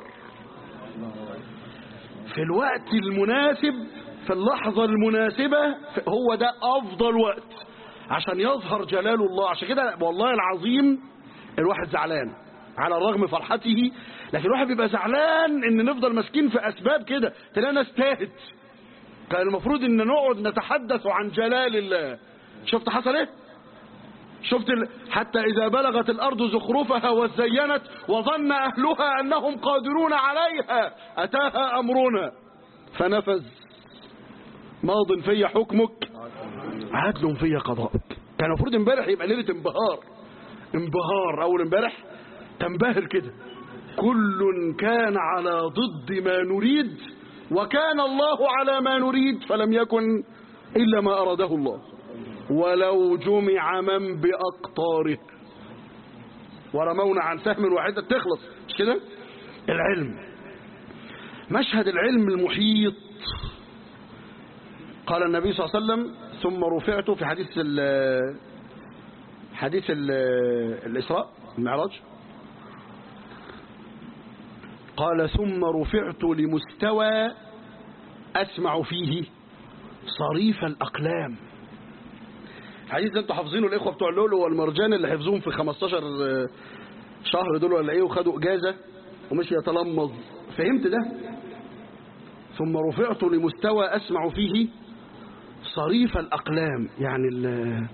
في الوقت المناسب في اللحظة المناسبة هو ده أفضل وقت عشان يظهر جلال الله عشان كده والله العظيم الواحد زعلان على الرغم فرحته لكن الواحد بيبقى زعلان ان نفضل ماسكين في اسباب كده تلاقي ناس تاهت كان المفروض ان نقعد نتحدث عن جلال الله شفت حصل ايه شفت ال... حتى اذا بلغت الارض زخرفها وزينت وظن اهلها انهم قادرون عليها اتاها امرنا فنفذ ماض في حكمك عدل في قضائك كان المفروض امبارح يبقى ليله انبهار انبهار اول امبارح تنبهر كده كل كان على ضد ما نريد وكان الله على ما نريد فلم يكن الا ما اراده الله ولو جمع من باقطاره ورمونا عن سهم واحده تخلص مش كده العلم مشهد العلم المحيط قال النبي صلى الله عليه وسلم ثم رفعت في حديث ال حديث ال الإسراء المعراج قال ثم رفعت لمستوى أسمع فيه صريف الأقلام الحديث ده انتوا حافظينه الإخوة بتوع اللؤلؤ والمرجان اللي حفظوهم في 15 شهر دول ولا ايه وخدوا إجازة ومش يتلمظ فهمت ده ثم رفعت لمستوى أسمع فيه صريف الأقلام يعني ال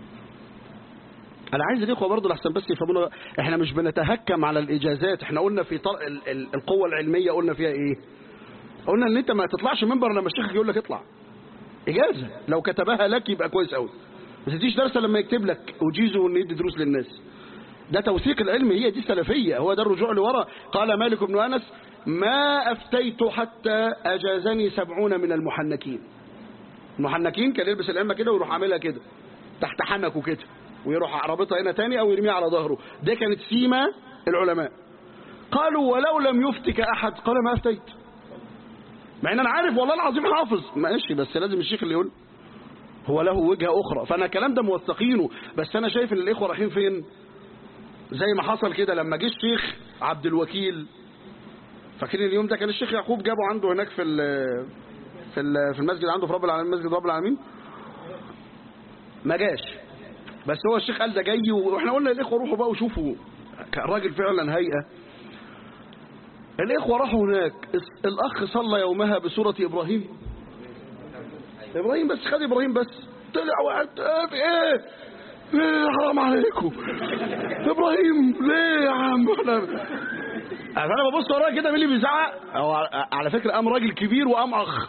أنا عايز الإخوة برضه لحسن بس يفهمونا إحنا مش بنتهكم على الإجازات إحنا قلنا في طر... ال... ال... القوة العلمية قلنا فيها إيه قلنا إن أنت ما تطلعش منبر لما الشيخ يقول لك اطلع إجازة لو كتبها لك يبقى كويس قوي ما تديش درس لما يكتب لك وجيزه إنه يدي دروس للناس ده توثيق العلم هي دي السلفية هو ده الرجوع لورا قال مالك بن أنس ما أفتيت حتى أجازني سبعون من المحنكين المحنكين كان يلبس العمة كده ويروح عاملها كده تحت حنكه كده ويروح رابطها هنا تاني أو يرميها على ظهره ده كانت سيمة العلماء قالوا ولو لم يفتك أحد قال ما أفتيت مع ان انا عارف والله العظيم حافظ ماشي بس لازم الشيخ اللي يقول هو له وجهة أخرى فأنا الكلام ده موثقينه بس أنا شايف إن الإخوة رايحين فين زي ما حصل كده لما جه الشيخ عبد الوكيل فاكرين اليوم ده كان الشيخ يعقوب جابه عنده هناك في ال في ال في المسجد عنده في رب العالمين مسجد رب العالمين ما جاش بس هو الشيخ قال ده جاي واحنا قلنا للاخوه روحوا بقى وشوفوا كان راجل فعلا هيئه الاخوه راحوا هناك الاخ صلى يومها بسوره ابراهيم ابراهيم بس خد ابراهيم بس طلع وقعد ايه ليه حرام عليكم ابراهيم ليه يا عم احنا فانا ببص ورايا كده مين اللي بيزعق هو على فكره قام راجل كبير وقام اخ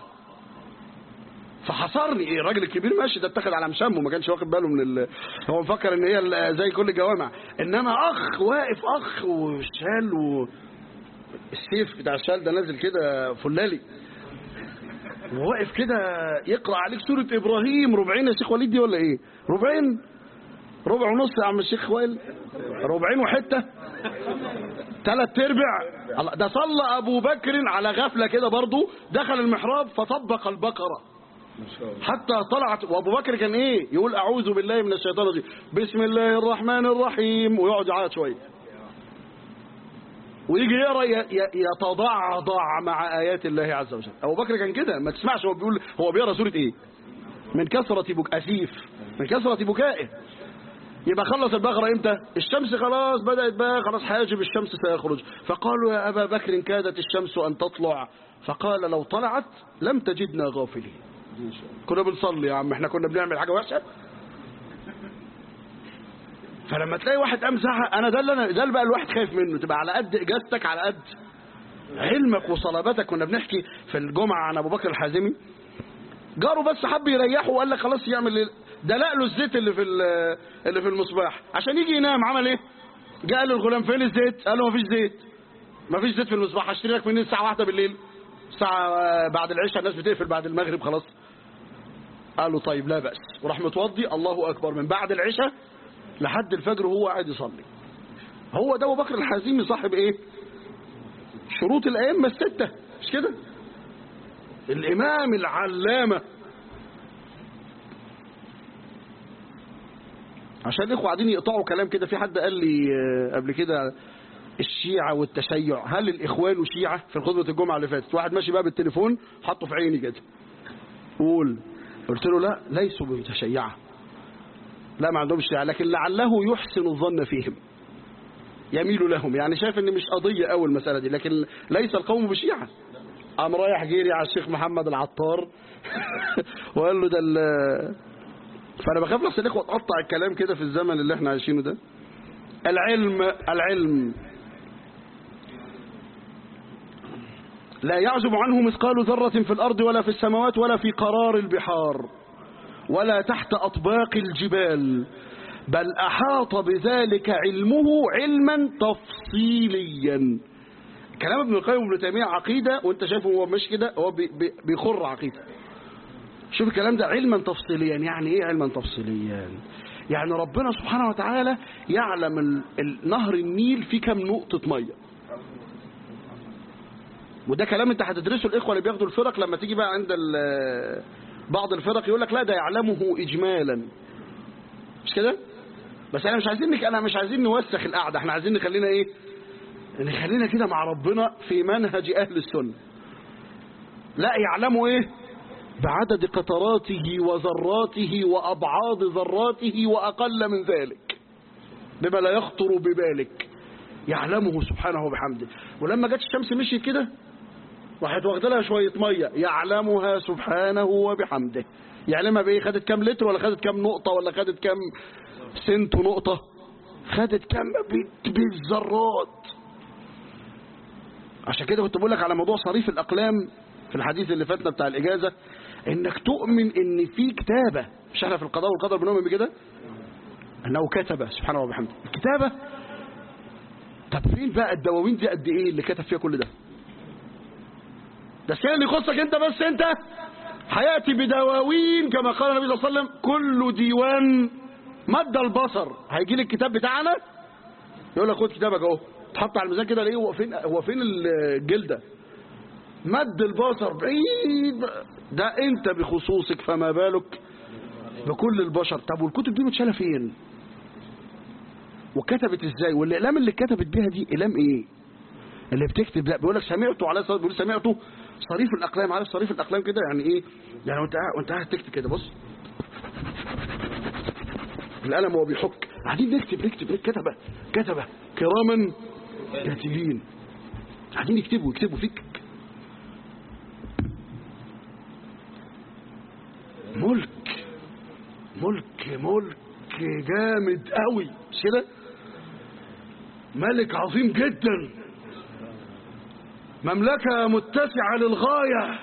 فحصرني ايه الراجل الكبير ماشي ده اتخذ على مشامه ما كانش واخد باله من ال... هو مفكر ان هي زي كل الجوامع انما اخ واقف اخ وشال و... السيف بتاع الشال ده نازل كده فلالي وواقف كده يقرا عليك سوره ابراهيم ربعين يا شيخ وليد دي ولا ايه ربعين ربع ونص يا عم الشيخ وائل ربعين وحته ثلاث ارباع ده صلى ابو بكر على غفله كده برضه دخل المحراب فطبق البقره حتى طلعت وابو بكر كان ايه يقول اعوذ بالله من الشيطان الرجيم بسم الله الرحمن الرحيم ويقعد يعيط شويه ويجي يقرا يتضعضع مع ايات الله عز وجل ابو بكر كان كده ما تسمعش هو بيقول هو بيقرا سوره ايه من كثره بك اسيف من كثره بكائه يبقى خلص البقرة امتى الشمس خلاص بدأت بقى خلاص حاجب الشمس سيخرج فقالوا يا أبا بكر كادت الشمس أن تطلع فقال لو طلعت لم تجدنا غافلين كنا بنصلي يا عم احنا كنا بنعمل حاجة وحشة فلما تلاقي واحد قام زعق انا ده اللي انا ده اللي بقى الواحد خايف منه تبقى على قد اجازتك على قد علمك وصلابتك كنا بنحكي في الجمعة عن ابو بكر الحازمي جاره بس حب يريحه وقال لك خلاص يعمل دلق له الزيت اللي في اللي في المصباح عشان يجي ينام عمل ايه جاء قال للغلام فين الزيت قال له مفيش زيت مفيش زيت في المصباح هشتري لك منين الساعه واحدة بالليل الساعه بعد العشاء الناس بتقفل بعد المغرب خلاص قال له طيب لا بأس وراح متوضي الله اكبر من بعد العشاء لحد الفجر وهو قاعد يصلي هو ده ابو بكر الحازمي صاحب ايه شروط الائمه السته مش كده الامام العلامه عشان الاخوه قاعدين يقطعوا كلام كده في حد قال لي قبل كده الشيعة والتشيع هل الإخوان شيعة في خطبة الجمعة اللي فاتت واحد ماشي بقى بالتليفون حطه في عيني كده قول قلت له لا ليسوا بمتشيعة لا ما عندهمش شيعة لكن لعله يحسن الظن فيهم يميل لهم يعني شايف ان مش قضية قوي المسألة دي لكن ليس القوم بشيعة قام رايح جيري على الشيخ محمد العطار وقال له ده فانا بخاف لحسن الاخوه تقطع الكلام كده في الزمن اللي احنا عايشينه ده العلم العلم لا يعزب عنه مثقال ذرة في الأرض ولا في السماوات ولا في قرار البحار ولا تحت أطباق الجبال بل أحاط بذلك علمه علما تفصيليا كلام ابن القيم وابن تيمية عقيدة وانت شايفه هو مش كده هو بي بي بيخر عقيدة شوف الكلام ده علما تفصيليا يعني ايه علما تفصيليا يعني ربنا سبحانه وتعالى يعلم ال- ال- نهر النيل فيه كم نقطة مية وده كلام انت هتدرسه الاخوه اللي بياخدوا الفرق لما تيجي بقى عند ال- بعض الفرق يقول لك لا ده يعلمه اجمالا مش كده بس انا مش عايزين نك... انا مش عايزين نوسخ القعده احنا عايزين نخلينا ايه نخلينا كده مع ربنا في منهج اهل السنه لا يعلمه ايه بعدد قطراته وذراته وابعاض ذراته واقل من ذلك بما لا يخطر ببالك يعلمه سبحانه وبحمده ولما جت الشمس مشيت كده راحت واخده لها شويه ميه يعلمها سبحانه وبحمده يعلمها بايه خدت كام لتر ولا خدت كام نقطه ولا خدت كام سنت نقطه خدت كام ب- بالذرات عشان كده كنت بقول لك على موضوع صريف الاقلام في الحديث اللي فاتنا بتاع الاجازه انك تؤمن ان في كتابه مش احنا في القضاء والقدر بنؤمن بكده انه كتب سبحانه وبحمده الكتابه طب فين بقى الدواوين دي قد ايه اللي كتب فيها كل ده ده الشيء اللي يخصك انت بس انت هياتي بدواوين كما قال النبي صلى الله عليه وسلم كل ديوان مد البصر هيجي لك الكتاب بتاعنا يقول لك خد كتابك اهو تحط على الميزان كده ليه هو فين هو فين الجلده مد البصر بعيد ده انت بخصوصك فما بالك بكل البشر طب والكتب دي متشاله فين وكتبت ازاي والاقلام اللي كتبت بيها دي اقلام ايه اللي بتكتب لا بيقول لك سمعته على صوت بيقول سمعته صريف الاقلام عارف صريف الاقلام كده يعني ايه يعني وانت قاعد وانت قاعد تكتب كده بص القلم وهو بيحك قاعدين نكتب نكتب كتبه كتبه كراما كاتبين قاعدين يكتبوا يكتبوا فيك ملك ملك ملك جامد قوي مش كده ملك عظيم جدا مملكة متسعة للغاية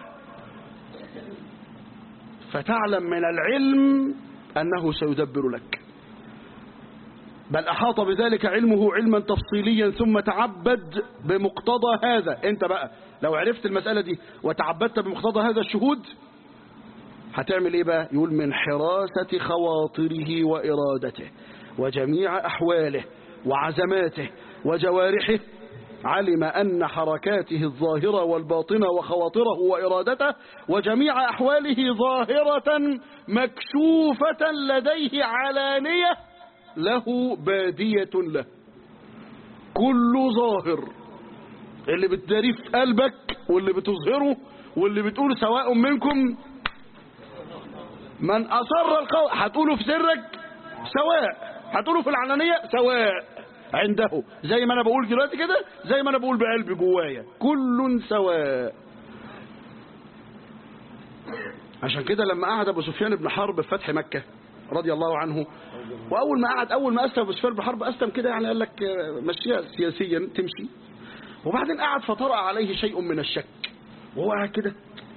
فتعلم من العلم أنه سيدبر لك بل أحاط بذلك علمه علما تفصيليا ثم تعبد بمقتضى هذا انت بقى لو عرفت المسألة دي وتعبدت بمقتضى هذا الشهود هتعمل ايه بقى يقول من حراسة خواطره وإرادته وجميع أحواله وعزماته وجوارحه علم أن حركاته الظاهرة والباطنة وخواطره وإرادته وجميع أحواله ظاهرة مكشوفة لديه علانية له بادية له كل ظاهر اللي بتداريه في قلبك واللي بتظهره واللي بتقول سواء منكم من أصر القول هتقوله في سرك سواء هتقوله في العلانية سواء عنده زي ما أنا بقول دلوقتي كده زي ما أنا بقول بقلبي جوايا كل سواء عشان كده لما قعد أبو سفيان بن حرب في فتح مكة رضي الله عنه وأول ما قعد أول ما أسلم أبو سفيان بن حرب أسلم كده يعني قال لك آه، مشيها سياسيا تمشي وبعدين قعد فطرأ عليه شيء من الشك وهو قاعد كده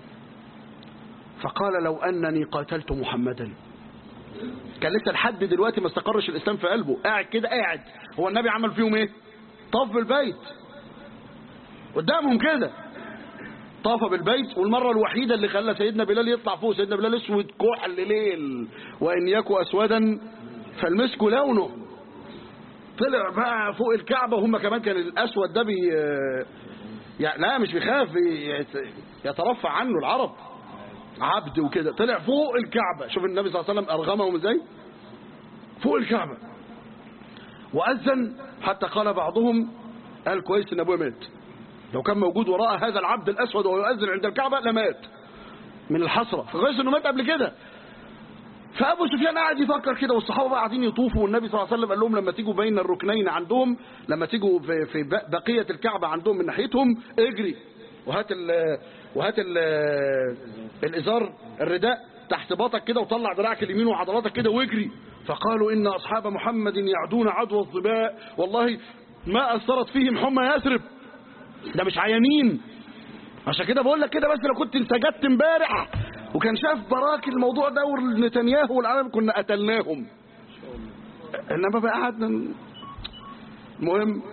فقال لو أنني قاتلت محمدا كان لسه لحد دلوقتي ما استقرش الإسلام في قلبه قاعد كده قاعد هو النبي عمل فيهم ايه طاف بالبيت قدامهم كده طاف بالبيت والمرة الوحيدة اللي خلى سيدنا بلال يطلع فوق سيدنا بلال اسود كحل ليل وإن يكو أسودا فالمسك لونه طلع بقى فوق الكعبة وهم كمان كان الأسود ده بي يعني لا مش بيخاف بي- يترفع عنه العرب عبد وكده طلع فوق الكعبة شوف النبي صلى الله عليه وسلم أرغمهم ازاي فوق الكعبة وأذن حتى قال بعضهم قال كويس ان ابويا مات لو كان موجود وراء هذا العبد الأسود وهو يؤذن عند الكعبة لمات من الحسرة فكويس انه مات قبل كده فابو سفيان قاعد يفكر كده والصحابه بقى قاعدين يطوفوا والنبي صلى الله عليه وسلم قال لهم لما تيجوا بين الركنين عندهم لما تيجوا في, في بقيه الكعبه عندهم من ناحيتهم اجري وهات ال وهات ال الازار الرداء تحت باطك كده وطلع دراعك اليمين وعضلاتك كده واجري فقالوا ان اصحاب محمد يعدون عدوى الظباء والله ما اثرت فيهم حمى يثرب ده مش عيانين عشان كده بقول لك كده بس لو كنت انسجدت امبارح وكان شاف براك الموضوع ده ونتنياهو والعالم كنا قتلناهم انما بقى قعدنا المهم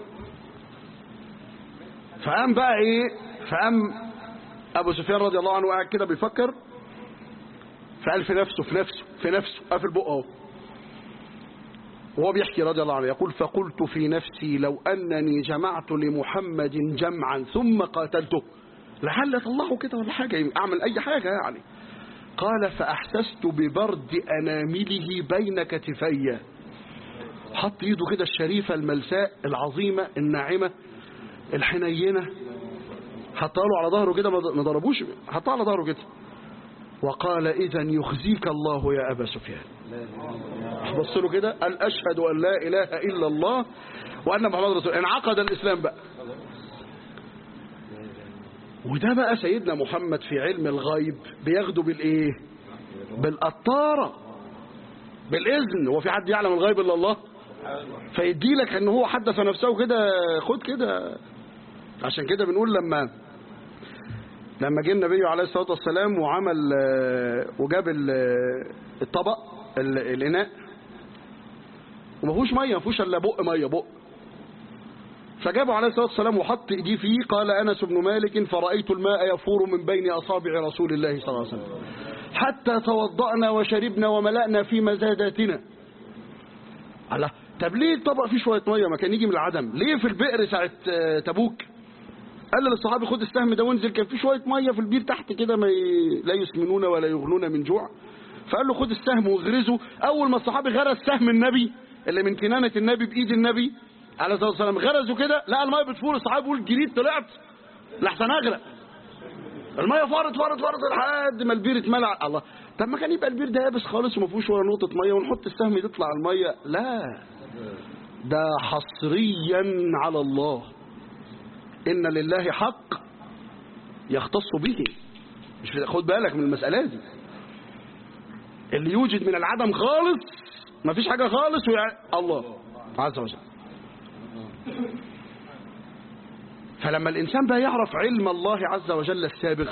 فقام بقى ايه فقام ابو سفيان رضي الله عنه قاعد كده بيفكر فقال في نفسه في نفسه في نفسه قافل بقه اهو وهو بيحكي رضي الله عنه يقول فقلت في نفسي لو انني جمعت لمحمد جمعا ثم قاتلته لعل الله كده ولا حاجه اعمل اي حاجه يعني قال فاحسست ببرد انامله بين كتفي حط ايده كده الشريفه الملساء العظيمه الناعمه الحنينه حطها له على ظهره كده ما ضربوش حطها على ظهره كده وقال إذا يخزيك الله يا أبا سفيان بص له كده قال أشهد أن لا إله إلا الله وأن محمد رسول انعقد الإسلام بقى وده بقى سيدنا محمد في علم الغيب بياخده بالإيه بالقطارة بالإذن هو في حد يعلم الغيب إلا الله فيدي لك ان هو حدث نفسه كده خد كده عشان كده بنقول لما لما جه النبي عليه الصلاة والسلام وعمل وجاب الطبق الإناء وما فيهوش ميه ما فيهوش الا بق ميه بق فجابه عليه الصلاة والسلام وحط ايديه فيه قال أنس بن مالك فرأيت الماء يفور من بين أصابع رسول الله صلى الله عليه وسلم حتى توضأنا وشربنا وملأنا في مزاداتنا الله طب ليه الطبق فيه شوية مية ما كان يجي من العدم ليه في البئر ساعة تبوك قال للصحابي خد السهم ده وانزل كان في شوية مية في البير تحت كده ما ي... لا يسمنون ولا يغنون من جوع فقال له خد السهم واغرزه اول ما الصحابي غرز سهم النبي اللي من كنانة النبي بايد النبي عليه الصلاة والسلام غرزه كده لقى المية بتفور الصحابي بيقول جريت طلعت لحسن اغرق المية فارت فارت فارت لحد ما البير اتملع الله طب ما كان يبقى البير ده يابس خالص وما فيهوش ولا نقطة مية ونحط السهم يطلع المية لا ده حصريا على الله إن لله حق يختص به مش خد بالك من المسألة دي اللي يوجد من العدم خالص ما فيش حاجة خالص ويع... الله عز وجل فلما الإنسان بقى يعرف علم الله عز وجل السابق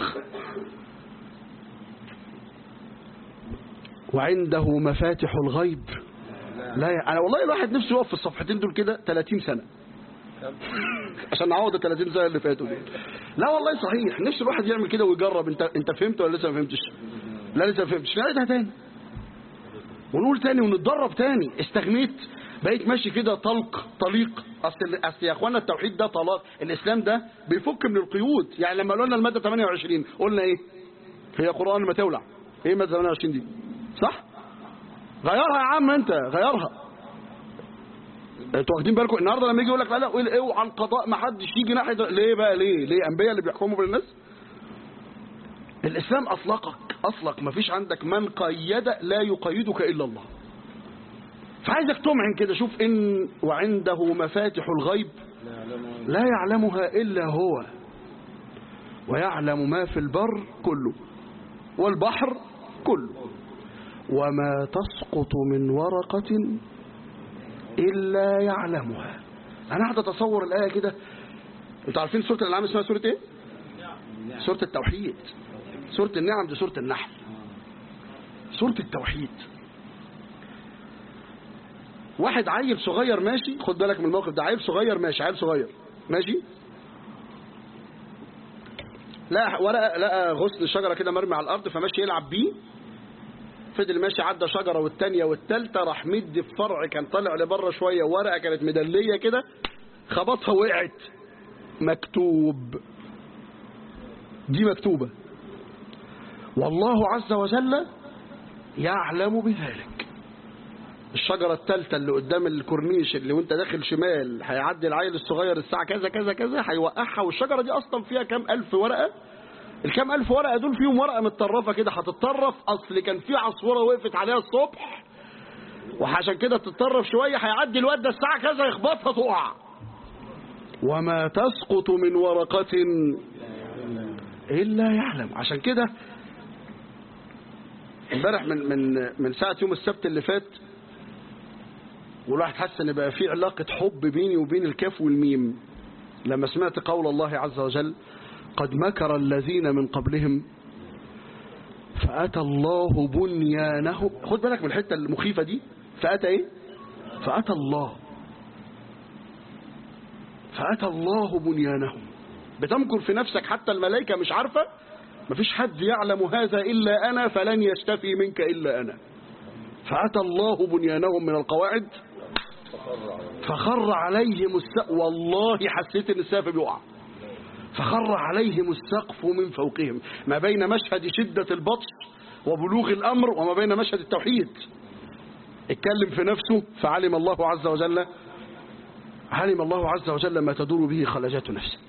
وعنده مفاتح الغيب لا ي... أنا والله الواحد نفسه يقف في الصفحتين دول كده 30 سنة عشان نعوض ال 30 سنة اللي فاتوا دول لا والله صحيح نفس الواحد يعمل كده ويجرب انت انت فهمت ولا لسه ما فهمتش لا لسه ما فهمتش نعيدها تاني ونقول تاني ونتدرب تاني استغنيت بقيت ماشي كده طلق طليق اصل اصل يا اخوانا التوحيد ده طلاق الاسلام ده بيفك من القيود يعني لما قلنا الماده 28 قلنا ايه هي قران ما تولع ايه الماده 28 دي صح غيرها يا عم انت غيرها انتوا واخدين بالكم النهارده لما يجي يقول لك لا لا اوعى القضاء ما حدش يجي ناحيه ليه بقى ليه ليه انبياء اللي بيحكموا بالناس الاسلام اطلقك اطلق ما فيش عندك من قيد لا يقيدك الا الله فعايزك تمعن كده شوف ان وعنده مفاتح الغيب لا يعلمها الا هو ويعلم ما في البر كله والبحر كله وما تسقط من ورقة إلا يعلمها أنا قاعد أتصور الآية كده أنتوا عارفين سورة الأنعام اسمها سورة إيه؟ سورة التوحيد سورة النعم دي سورة النحل سورة التوحيد واحد عيل صغير ماشي خد بالك من الموقف ده عيل صغير ماشي عيل صغير ماشي لقى ورقه لقى غصن شجره كده مرمي على الارض فماشي يلعب بيه فضل ماشي عدى شجره والثانيه والثالثه راح مد في فرع كان طالع لبره شويه ورقه كانت مدليه كده خبطها وقعت مكتوب دي مكتوبه والله عز وجل يعلم بذلك الشجرة الثالثة اللي قدام الكورنيش اللي وانت داخل شمال هيعدي العيل الصغير الساعة كذا كذا كذا هيوقعها والشجرة دي أصلا فيها كام ألف ورقة الكام ألف ورقة دول فيهم ورقة متطرفة كده هتتطرف أصل كان في عصفورة وقفت عليها الصبح وعشان كده تتطرف شوية هيعدي الواد ده الساعة كذا يخبطها تقع وما تسقط من ورقة إلا يعلم عشان كده امبارح من من من ساعة يوم السبت اللي فات والواحد حس ان بقى في علاقة حب بيني وبين الكاف والميم لما سمعت قول الله عز وجل قد مكر الذين من قبلهم فأتى الله بنيانه خد بالك من الحتة المخيفة دي فأتى ايه فأتى الله فأتى الله بنيانهم بتمكر في نفسك حتى الملائكة مش عارفة مفيش حد يعلم هذا إلا أنا فلن يشتفي منك إلا أنا فأتى الله بنيانهم من القواعد فخر عليهم السقف والله حسيت ان السقف بيقع فخر عليهم السقف من فوقهم ما بين مشهد شدة البطش وبلوغ الأمر وما بين مشهد التوحيد اتكلم في نفسه فعلم الله عز وجل علم الله عز وجل ما تدور به خلجات نفسه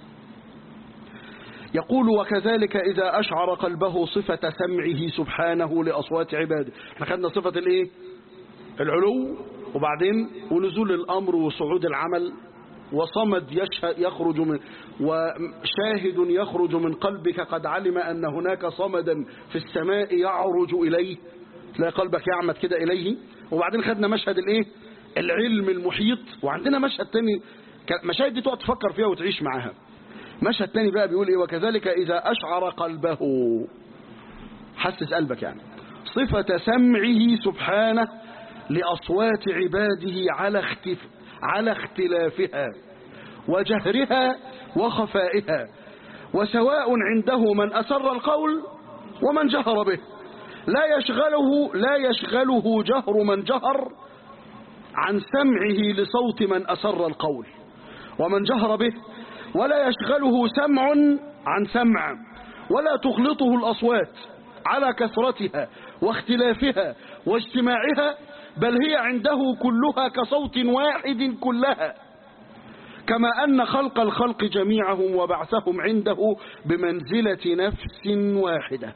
يقول وكذلك إذا أشعر قلبه صفة سمعه سبحانه لأصوات عباده احنا خدنا صفة الايه العلو وبعدين ونزول الأمر وصعود العمل وصمد يشهد يخرج من وشاهد يخرج من قلبك قد علم أن هناك صمدا في السماء يعرج إليه تلاقي قلبك يعمد كده إليه وبعدين خدنا مشهد الايه العلم المحيط وعندنا مشهد تاني مشاهد دي تقعد تفكر فيها وتعيش معاها مشهد تاني بقى بيقول ايه وكذلك إذا أشعر قلبه حسس قلبك يعني صفة سمعه سبحانه لأصوات عباده على اختف على اختلافها وجهرها وخفائها وسواء عنده من أسر القول ومن جهر به لا يشغله لا يشغله جهر من جهر عن سمعه لصوت من أسر القول ومن جهر به ولا يشغله سمع عن سمع ولا تخلطه الأصوات على كثرتها واختلافها واجتماعها بل هي عنده كلها كصوت واحد كلها كما أن خلق الخلق جميعهم وبعثهم عنده بمنزلة نفس واحدة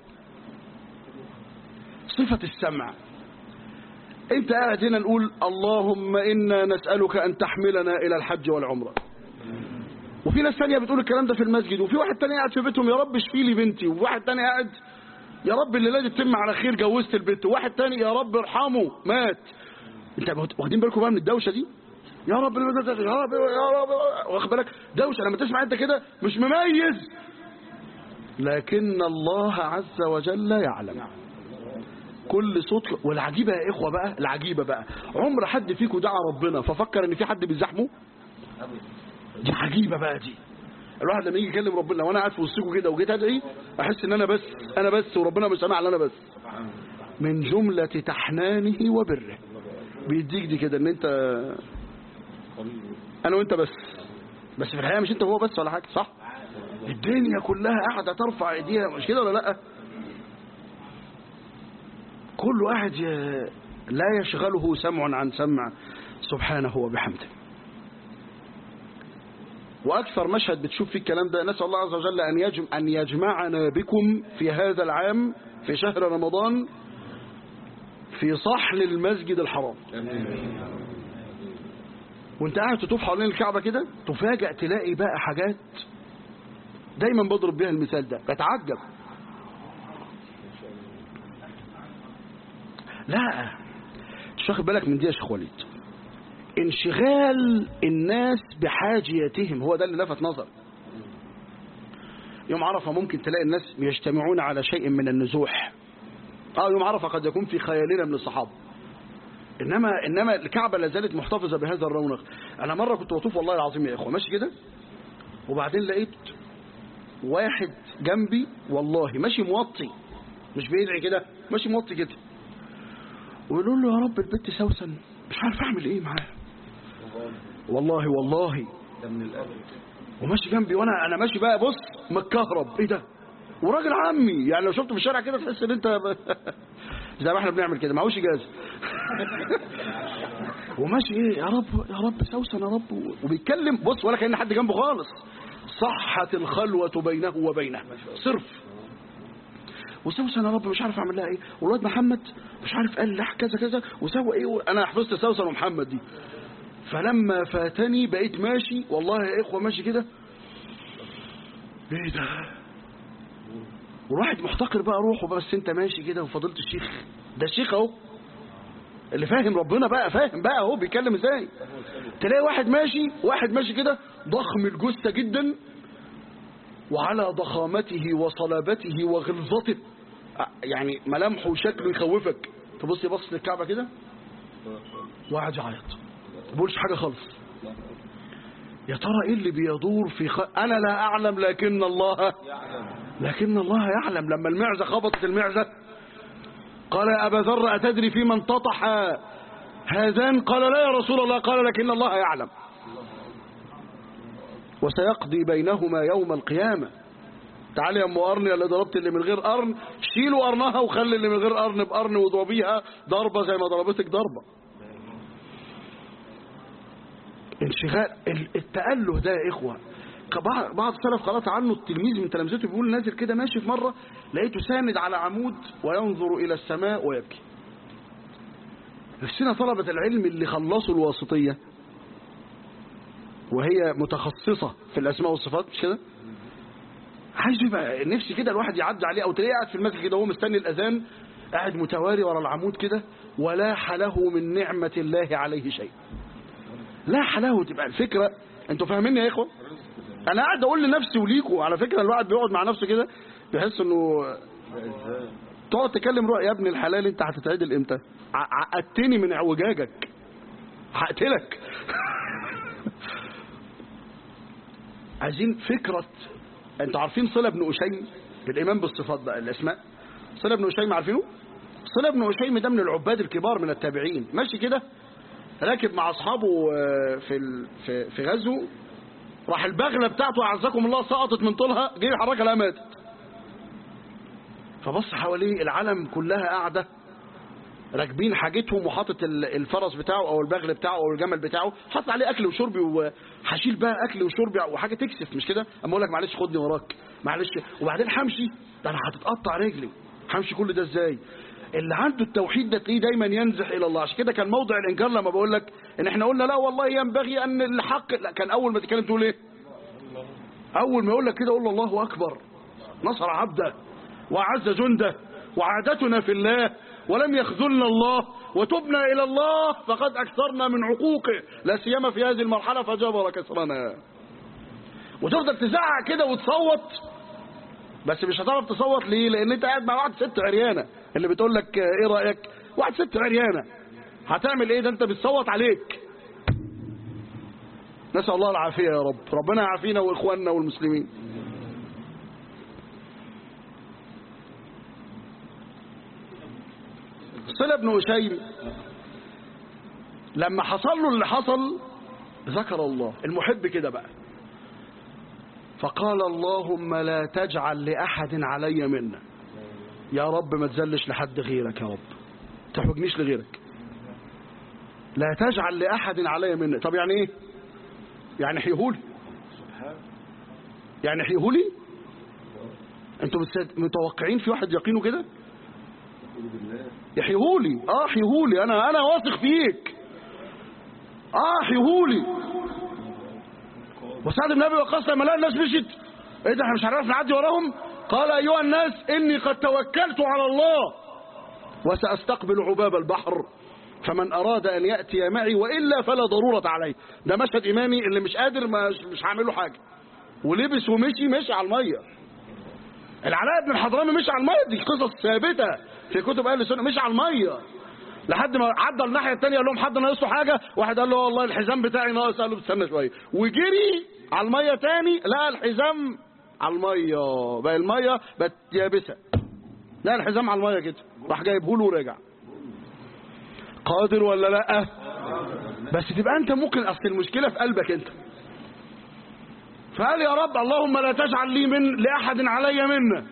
صفة السمع انت قاعد هنا نقول اللهم إنا نسألك أن تحملنا إلى الحج والعمرة وفي ناس ثانيه بتقول الكلام ده في المسجد وفي واحد تاني قاعد في بيتهم يا رب اشفي لي بنتي وواحد تاني قاعد يا رب الليله دي تتم على خير جوزت البنت وواحد تاني يا رب ارحمه مات انت واخدين بالكم بقى من الدوشه دي يا رب يا رب يا رب واخد بالك دوشه لما تسمع انت كده مش مميز لكن الله عز وجل يعلم كل صوت والعجيبه يا اخوه بقى العجيبه بقى عمر حد فيكم دعا ربنا ففكر ان في حد بيزحمه دي عجيبه بقى دي الواحد لما يجي يكلم ربنا وانا قاعد في وسطكم كده وجيت ادعي احس ان انا بس انا بس وربنا مش سامع انا بس من جمله تحنانه وبره بيديك دي كده ان انت انا وانت بس بس في الحقيقه مش انت هو بس ولا حاجه صح الدنيا كلها قاعده ترفع ايديها مش كده ولا لا كل واحد ي... لا يشغله سمع عن سمع سبحانه وبحمده وأكثر مشهد بتشوف فيه الكلام ده نسأل الله عز وجل أن, يجم أن يجمعنا بكم في هذا العام في شهر رمضان في صحن المسجد الحرام وانت قاعد تطوف حوالين الكعبة كده تفاجأ تلاقي بقى حاجات دايما بضرب بيها المثال ده بتعجب لا مش واخد بالك من دي يا شيخ وليد انشغال الناس بحاجيتهم هو ده اللي لفت نظر يوم عرفة ممكن تلاقي الناس يجتمعون على شيء من النزوح اه يوم عرفة قد يكون في خيالنا من الصحابة انما انما الكعبة لا زالت محتفظة بهذا الرونق انا مرة كنت بطوف والله العظيم يا اخوة ماشي كده وبعدين لقيت واحد جنبي والله ماشي موطي مش بيدعي كده ماشي موطي كده ويقول له يا رب البنت سوسن مش عارف اعمل ايه معاه والله والله ده من الأب وماشي جنبي وانا انا ماشي بقى بص متكهرب ايه ده وراجل عمي يعني لو شفته في الشارع كده تحس ان انت ب... زي ما احنا بنعمل كده معهوش اجازه وماشي ايه يا رب يا رب سوسن يا رب وبيتكلم بص ولا كان حد جنبه خالص صحت الخلوه بينه وبينه صرف وسوسن يا رب مش عارف اعمل لها ايه والواد محمد مش عارف قال لها كذا كذا وسوى ايه انا حفظت سوسن ومحمد دي فلما فاتني بقيت ماشي والله يا اخوه ماشي كده ايه ده والواحد محتقر بقى روحه بس انت ماشي كده وفضلت الشيخ ده الشيخ اهو اللي فاهم ربنا بقى فاهم بقى اهو بيتكلم ازاي تلاقي واحد ماشي واحد ماشي كده ضخم الجثه جدا وعلى ضخامته وصلابته وغلظته يعني ملامحه وشكله يخوفك تبص يبص للكعبة كده وقعد يعيط ما بقولش حاجة خالص يا ترى ايه اللي بيدور في خ... انا لا اعلم لكن الله لكن الله يعلم لما المعزة خبطت المعزة قال يا ابا ذر اتدري في من تطح هذان قال لا يا رسول الله قال لكن الله يعلم وسيقضي بينهما يوم القيامة تعالي يا ام قرن اللي ضربت اللي من غير قرن شيلوا قرنها وخلي اللي من غير قرن بقرن واضربيها ضربة زي ما ضربتك ضربة انشغال التأله ده يا إخوة بعض السلف قرأت عنه التلميذ من تلامذته بيقول نازل كده ماشي في مرة لقيته ساند على عمود وينظر إلى السماء ويبكي نفسنا طلبة العلم اللي خلصوا الواسطية وهي متخصصة في الأسماء والصفات مش كده عايز يبقى نفسي كده الواحد يعدي عليه أو تلاقيه قاعد في المسجد كده وهو مستني الأذان قاعد متواري ورا العمود كده ولاح له من نعمة الله عليه شيء لا حلاوه تبقى الفكرة انتوا فاهميني يا اخوة انا قاعد اقول لنفسي وليكوا على فكرة الواحد بيقعد مع نفسه كده بيحس انه تقعد تكلم روح يا ابن الحلال انت هتتعدل امتى عقدتني من اعوجاجك هقتلك عايزين فكرة انتوا عارفين صلة بن أشيم بالإيمان بالصفات بقى الأسماء صلة بن أشيم عارفينه صلة بن أشيم ده من العباد الكبار من التابعين ماشي كده راكب مع اصحابه في في في غزو راح البغله بتاعته اعزكم الله سقطت من طولها جه يحركها لها ماتت فبص حواليه العالم كلها قاعده راكبين حاجتهم وحاطط الفرس بتاعه او البغل بتاعه او الجمل بتاعه حاطط عليه اكل وشرب وهشيل بقى اكل وشرب وحاجه تكسف مش كده اما اقول لك معلش خدني وراك معلش وبعدين همشي ده انا هتتقطع رجلي همشي كل ده ازاي اللي عنده التوحيد ده تلاقيه دايما ينزح الى الله عشان كده كان موضع الانكار لما بقول لك ان احنا قلنا لا والله ينبغي ان الحق لا كان اول ما تتكلم تقول ايه اول ما يقول لك كده قول الله اكبر نصر عبده وعز جنده وعادتنا في الله ولم يخذلنا الله وتبنا الى الله فقد اكثرنا من عقوقه لا سيما في هذه المرحله فجبر كسرنا وتفضل تزعق كده وتصوت بس مش هتعرف تصوت ليه لان انت قاعد مع واحد ست عريانه اللي بتقول لك ايه رايك واحد ست عريانه هتعمل ايه ده انت بتصوت عليك نسال الله العافيه يا رب ربنا يعافينا واخواننا والمسلمين صلة بن هشيم لما حصل له اللي حصل ذكر الله المحب كده بقى فقال اللهم لا تجعل لأحد علي منا يا رب ما تزلش لحد غيرك يا رب تحوجنيش لغيرك لا تجعل لأحد علي منا طب يعني ايه يعني حيهولي يعني حيهولي انتوا متوقعين في واحد يقينه كده يحيهولي اه حيهولي انا انا واثق فيك اه حيهولي وسعد بن ابي وقاص لما لقى الناس مشت ايه ده احنا مش هنعرف نعدي وراهم قال ايها الناس اني قد توكلت على الله وساستقبل عباب البحر فمن اراد ان ياتي معي والا فلا ضروره عليه ده مشهد ايماني اللي مش قادر مش, مش هعمل له حاجه ولبس ومشي مشي على الميه العلاء بن الحضرمي مشي على الميه دي قصص ثابته في كتب اهل السنه مشي على الميه لحد ما عدى الناحيه الثانيه قال لهم حد ناقصه حاجه واحد قال له والله الحزام بتاعي ناقص قال له استنى شويه وجري على الميه تاني لقى الحزام على الميه بقى الميه بقت يابسه لقى الحزام على الميه كده راح جايبه له ورجع قادر ولا لا بس تبقى انت ممكن اصل المشكله في قلبك انت فقال يا رب اللهم لا تجعل لي من لاحد علي منا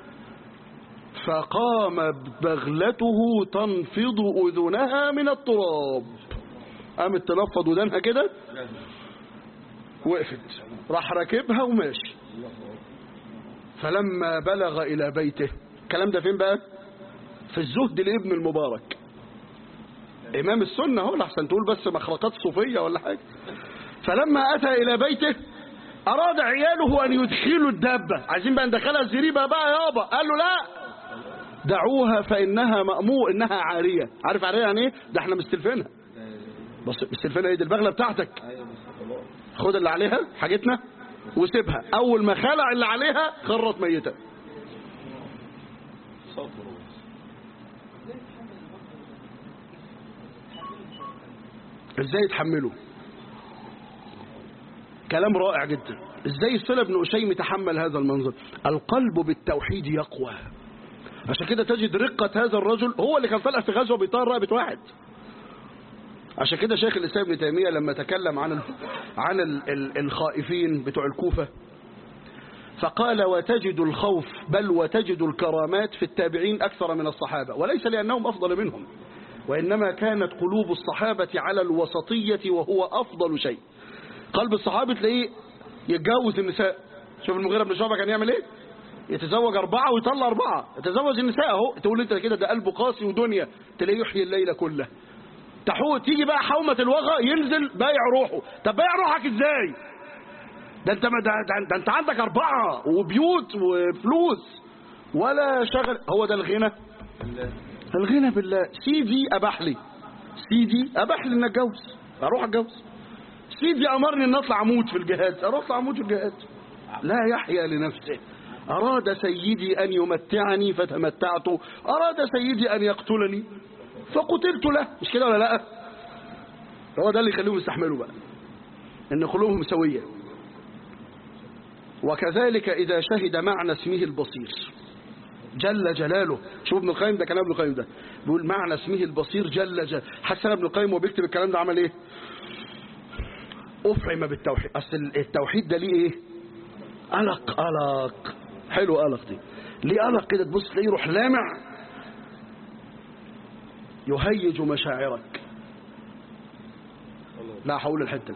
فقام بغلته تنفض اذنها من التراب قامت تنفض ودانها كده وقفت راح راكبها وماشي فلما بلغ الى بيته الكلام ده فين بقى في الزهد لابن المبارك امام السنه هو لحسن تقول بس مخرقات صوفيه ولا حاجه فلما اتى الى بيته اراد عياله ان يدخلوا الدابه عايزين بقى ندخلها الزريبه بقى يابا قال له لا دعوها فانها مامور انها عاريه عارف عاريه يعني ايه ده احنا مستلفينها بص مستلفينها ايه دي البغله بتاعتك خد اللي عليها حاجتنا وسيبها اول ما خلع اللي عليها خرت ميته ازاي يتحملوا كلام رائع جدا ازاي السلف بن أشيم تحمل هذا المنظر القلب بالتوحيد يقوى عشان كده تجد رقة هذا الرجل هو اللي كان طالع في غزوة بيطار رقبة واحد عشان كده شيخ الإسلام ابن تيمية لما تكلم عن ال عن ال ال الخائفين بتوع الكوفة فقال وتجد الخوف بل وتجد الكرامات في التابعين أكثر من الصحابة وليس لأنهم أفضل منهم وإنما كانت قلوب الصحابة على الوسطية وهو أفضل شيء قلب الصحابة تلاقيه يتجوز النساء شوف المغيرة بن شعبة كان يعمل ايه يتزوج أربعة ويطلع أربعة يتزوج النساء اهو تقول انت كده ده قلبه قاسي ودنيا تلاقيه يحيي الليلة كلها تحوت تيجي بقى حومة الوغى ينزل بايع روحه طب بايع روحك ازاي ده انت ده, ده, ده انت عندك أربعة وبيوت وفلوس ولا شغل هو ده الغنى الغنى بالله سيدي أباح لي سيدي أباح لي ان اتجوز اروح اتجوز سيدي أمرني أن أطلع أموت في الجهاد أروح أطلع أموت في الجهاد لا يحيا لنفسه أراد سيدي أن يمتعني فتمتعت أراد سيدي أن يقتلني فقتلت له مش كده ولا لا هو ده اللي يخليهم يستحملوا بقى ان قلوبهم سوية وكذلك إذا شهد معنى اسمه البصير جل جلاله شوف ابن القيم ده كلام ابن القيم ده بيقول معنى اسمه البصير جل جلاله حسن ابن القيم وبيكتب الكلام ده عمل ايه أفعم بالتوحيد أصل التوحيد ده ليه إيه قلق قلق حلو قلق دي ليه قلق كده تبص تلاقيه يروح لامع يهيج مشاعرك لا حول الحتة دي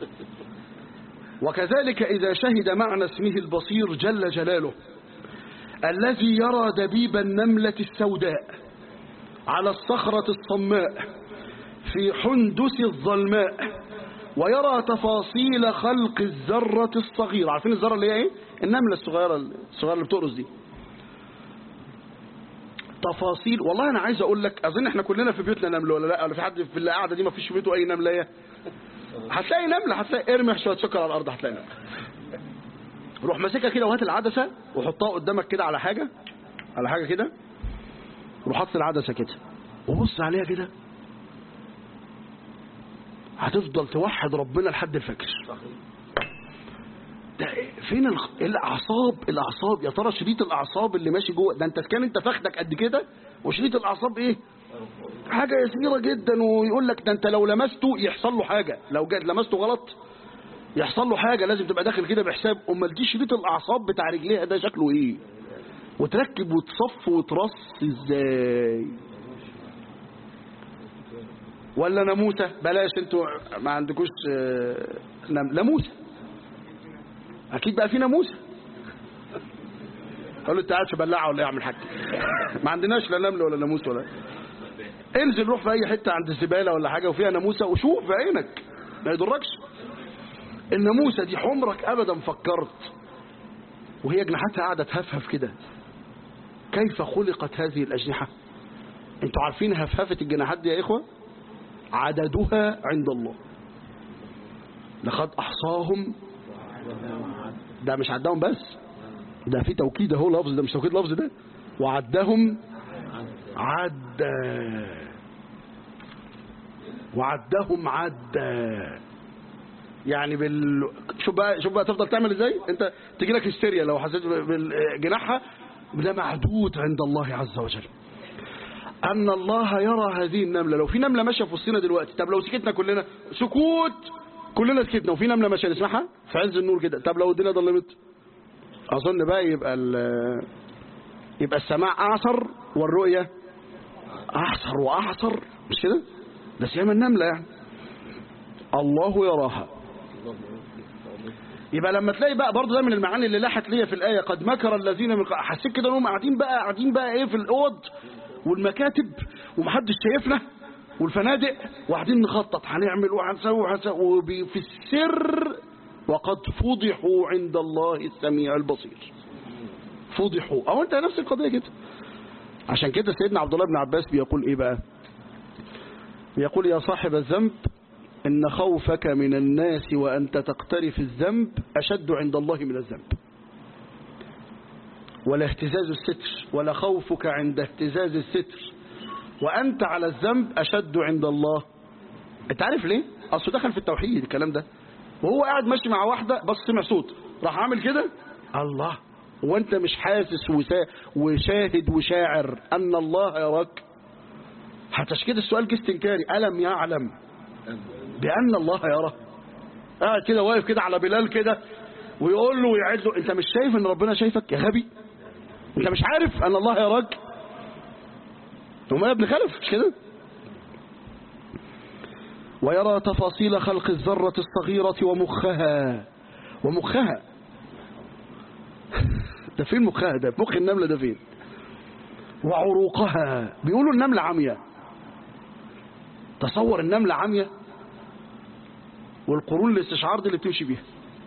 وكذلك إذا شهد معنى اسمه البصير جل جلاله الذي يرى دبيب النملة السوداء على الصخرة الصماء في حندس الظلماء ويرى تفاصيل خلق الذرة الصغيرة عارفين الذرة اللي هي ايه النملة الصغيرة الصغيرة اللي بتقرص دي تفاصيل والله انا عايز اقول لك اظن احنا كلنا في بيوتنا نملة ولا لا ولا في حد في اللي قاعده دي ما فيش في بيته اي نملة هتلاقي نملة هتلاقي ارمي شوية سكر على الارض هتلاقي نملة روح ماسكها كده وهات العدسة وحطها قدامك كده على حاجة على حاجة كده روح حط العدسة كده وبص عليها كده هتفضل توحد ربنا لحد الفجر ده فين الخ... الاعصاب الاعصاب يا ترى شريط الاعصاب اللي ماشي جوه ده انت كان انت فخدك قد كده وشريط الاعصاب ايه حاجه يسيره جدا ويقول لك ده انت لو لمسته يحصل له حاجه لو جد لمسته غلط يحصل له حاجه لازم تبقى داخل كده بحساب امال دي شريط الاعصاب بتاع رجليها ده شكله ايه وتركب وتصف وترص ازاي ولا ناموسة بلاش انتوا ما عندكوش ناموسة اكيد بقى في ناموسة قالوا انت قاعد في بلاعة ولا يعمل حاجة ما عندناش لا نمل ولا ناموس ولا انزل روح في اي حتة عند الزبالة ولا حاجة وفيها ناموسة وشوف بعينك ما يضركش الناموسة دي عمرك ابدا فكرت وهي جناحاتها قاعدة تهفهف كده كيف خلقت هذه الأجنحة انتوا عارفين هفهفة الجناحات دي يا إخوة عددها عند الله لقد أحصاهم ده مش عدهم بس ده في توكيد اهو لفظ ده مش توكيد لفظ ده وعدهم عدا وعدهم عدا يعني بال شوف بقى شوف بقى تفضل تعمل ازاي انت تجي لك هستيريا لو حسيت بالجناحها ده معدود عند الله عز وجل أن الله يرى هذه النملة لو في نملة ماشية في وسطنا دلوقتي طب لو سكتنا كلنا سكوت كلنا سكتنا وفي نملة ماشية نسمعها في عز النور كده طب لو الدنيا ضلمت أظن بقى يبقى يبقى السماع أعصر والرؤية أعصر وأعصر مش كده ده سيما النملة يعني الله يراها يبقى لما تلاقي بقى برضه ده من المعاني اللي لاحت ليا في الآية قد مكر الذين من حسيت كده انهم قاعدين بقى قاعدين بقى ايه في الأوض والمكاتب ومحدش شايفنا والفنادق وقاعدين نخطط هنعمل وهنسوي وهنسوي في السر وقد فضحوا عند الله السميع البصير فضحوا او انت نفس القضيه كده عشان كده سيدنا عبد الله بن عباس بيقول ايه بقى بيقول يا صاحب الذنب ان خوفك من الناس وانت تقترف الذنب اشد عند الله من الذنب ولا اهتزاز الستر ولا خوفك عند اهتزاز الستر وأنت على الذنب أشد عند الله أنت عارف ليه؟ أصله دخل في التوحيد الكلام ده وهو قاعد ماشي مع واحدة بس سمع صوت راح عامل كده الله وانت مش حاسس وسا وشاهد وشاعر أن الله يراك حتى كده السؤال جه استنكاري ألم يعلم بأن الله يرى قاعد كده واقف كده على بلال كده ويقول له ويعد له انت مش شايف ان ربنا شايفك يا غبي انت مش عارف ان الله يراك وما يا ابن خلف مش كده ويرى تفاصيل خلق الذرة الصغيرة ومخها ومخها ده فين مخها ده مخ النملة ده فين وعروقها بيقولوا النملة عمية تصور النملة عمية والقرون الاستشعار دي اللي بتمشي بيها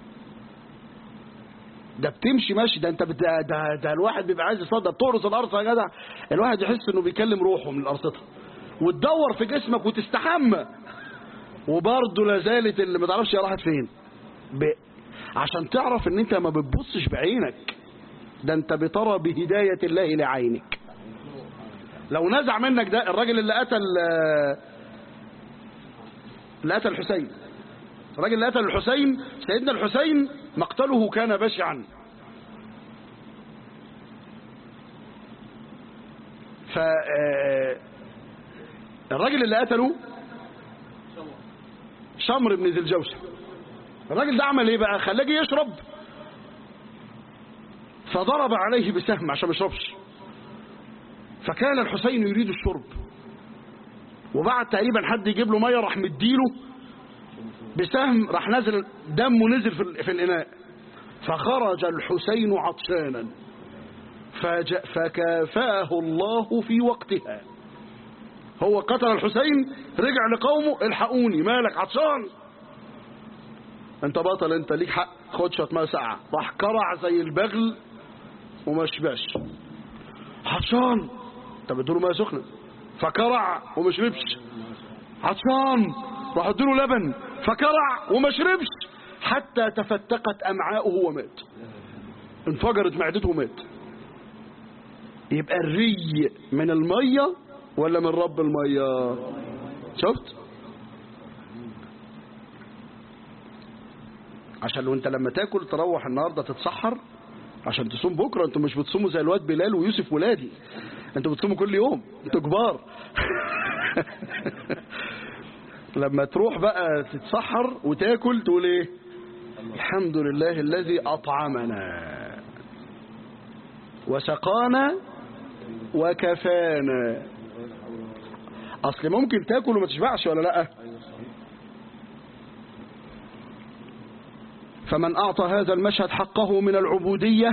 ده بتمشي ماشي ده انت بت... ده, ده, ده الواحد بيبقى عايز يصدق بتقرص القرصه يا جدع الواحد يحس انه بيكلم روحه من قرصتها وتدور في جسمك وتستحمى وبرضه لا زالت اللي ما تعرفش هي راحت فين ب... عشان تعرف ان انت ما بتبصش بعينك ده انت بترى بهدايه الله لعينك لو نزع منك ده الراجل اللي قتل اللي قتل الحسين الراجل اللي قتل الحسين سيدنا الحسين مقتله كان بشعا ف الراجل اللي قتله شمر بن ذي الجوشة الراجل ده عمل ايه بقى خلاه يشرب فضرب عليه بسهم عشان ما يشربش فكان الحسين يريد الشرب وبعد تقريبا حد يجيب له ميه راح مديله بسهم راح نزل دمه نزل في, في الإناء فخرج الحسين عطشانا فكافاه الله في وقتها هو قتل الحسين رجع لقومه الحقوني مالك عطشان انت بطل انت ليك حق خد شويه ميه ساقعه راح كرع زي البغل وما شبعش عطشان انت بتديله ميه سخنه فكرع وما شربش عطشان راح اديله لبن فكرع وما شربش حتى تفتقت امعاؤه ومات انفجرت معدته ومات يبقى الري من الميه ولا من رب الميه شفت عشان لو انت لما تاكل تروح النهارده تتسحر عشان تصوم بكره انتوا مش بتصوموا زي الواد بلال ويوسف ولادي انتوا بتصوموا كل يوم انتوا كبار لما تروح بقى تتسحر وتاكل تقول ايه الحمد لله الذي اطعمنا وسقانا وكفانا اصل ممكن تاكل وما تشبعش ولا لا فمن اعطى هذا المشهد حقه من العبوديه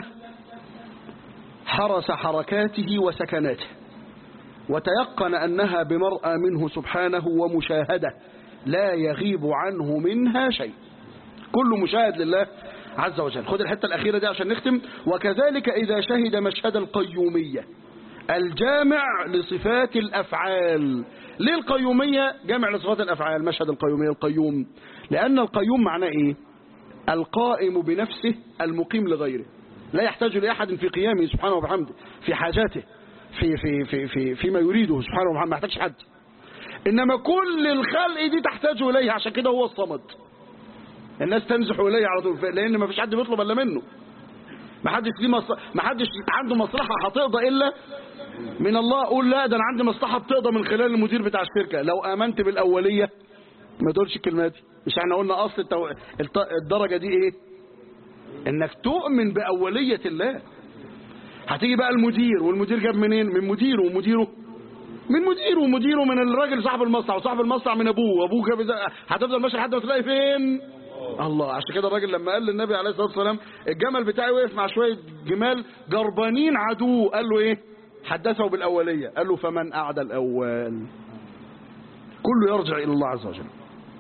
حرس حركاته وسكناته وتيقن أنها بمرأى منه سبحانه ومشاهدة لا يغيب عنه منها شيء كل مشاهد لله عز وجل خد الحتة الأخيرة دي عشان نختم وكذلك إذا شهد مشهد القيومية الجامع لصفات الأفعال ليه القيومية جامع لصفات الأفعال مشهد القيومية القيوم لأن القيوم معناه إيه القائم بنفسه المقيم لغيره لا يحتاج لأحد في قيامه سبحانه وبحمده في حاجاته في في في في فيما يريده سبحانه وبحمده ما يحتاجش حد انما كل الخلق دي تحتاج اليه عشان كده هو الصمد الناس تنزح اليه على طول لان ما فيش حد بيطلب الا منه ما حدش ليه مص... ما حدش عنده مصلحه هتقضى الا من الله قول لا ده انا عندي مصلحه بتقضى من خلال المدير بتاع الشركه لو امنت بالاوليه ما تقولش الكلمات دي مش احنا قلنا اصل التو... الدرجه دي ايه انك تؤمن باوليه الله هتيجي بقى المدير والمدير جاب منين من مديره ومديره من مديره ومديره من الراجل صاحب المصنع وصاحب المصنع من ابوه وابوه جاب هتفضل ماشي لحد ما تلاقي فين الله عشان كده الراجل لما قال للنبي عليه الصلاه والسلام الجمل بتاعي وقف مع شويه جمال جربانين عدو قال له ايه حدثه بالاوليه قال له فمن اعدى الاول كله يرجع الى الله عز وجل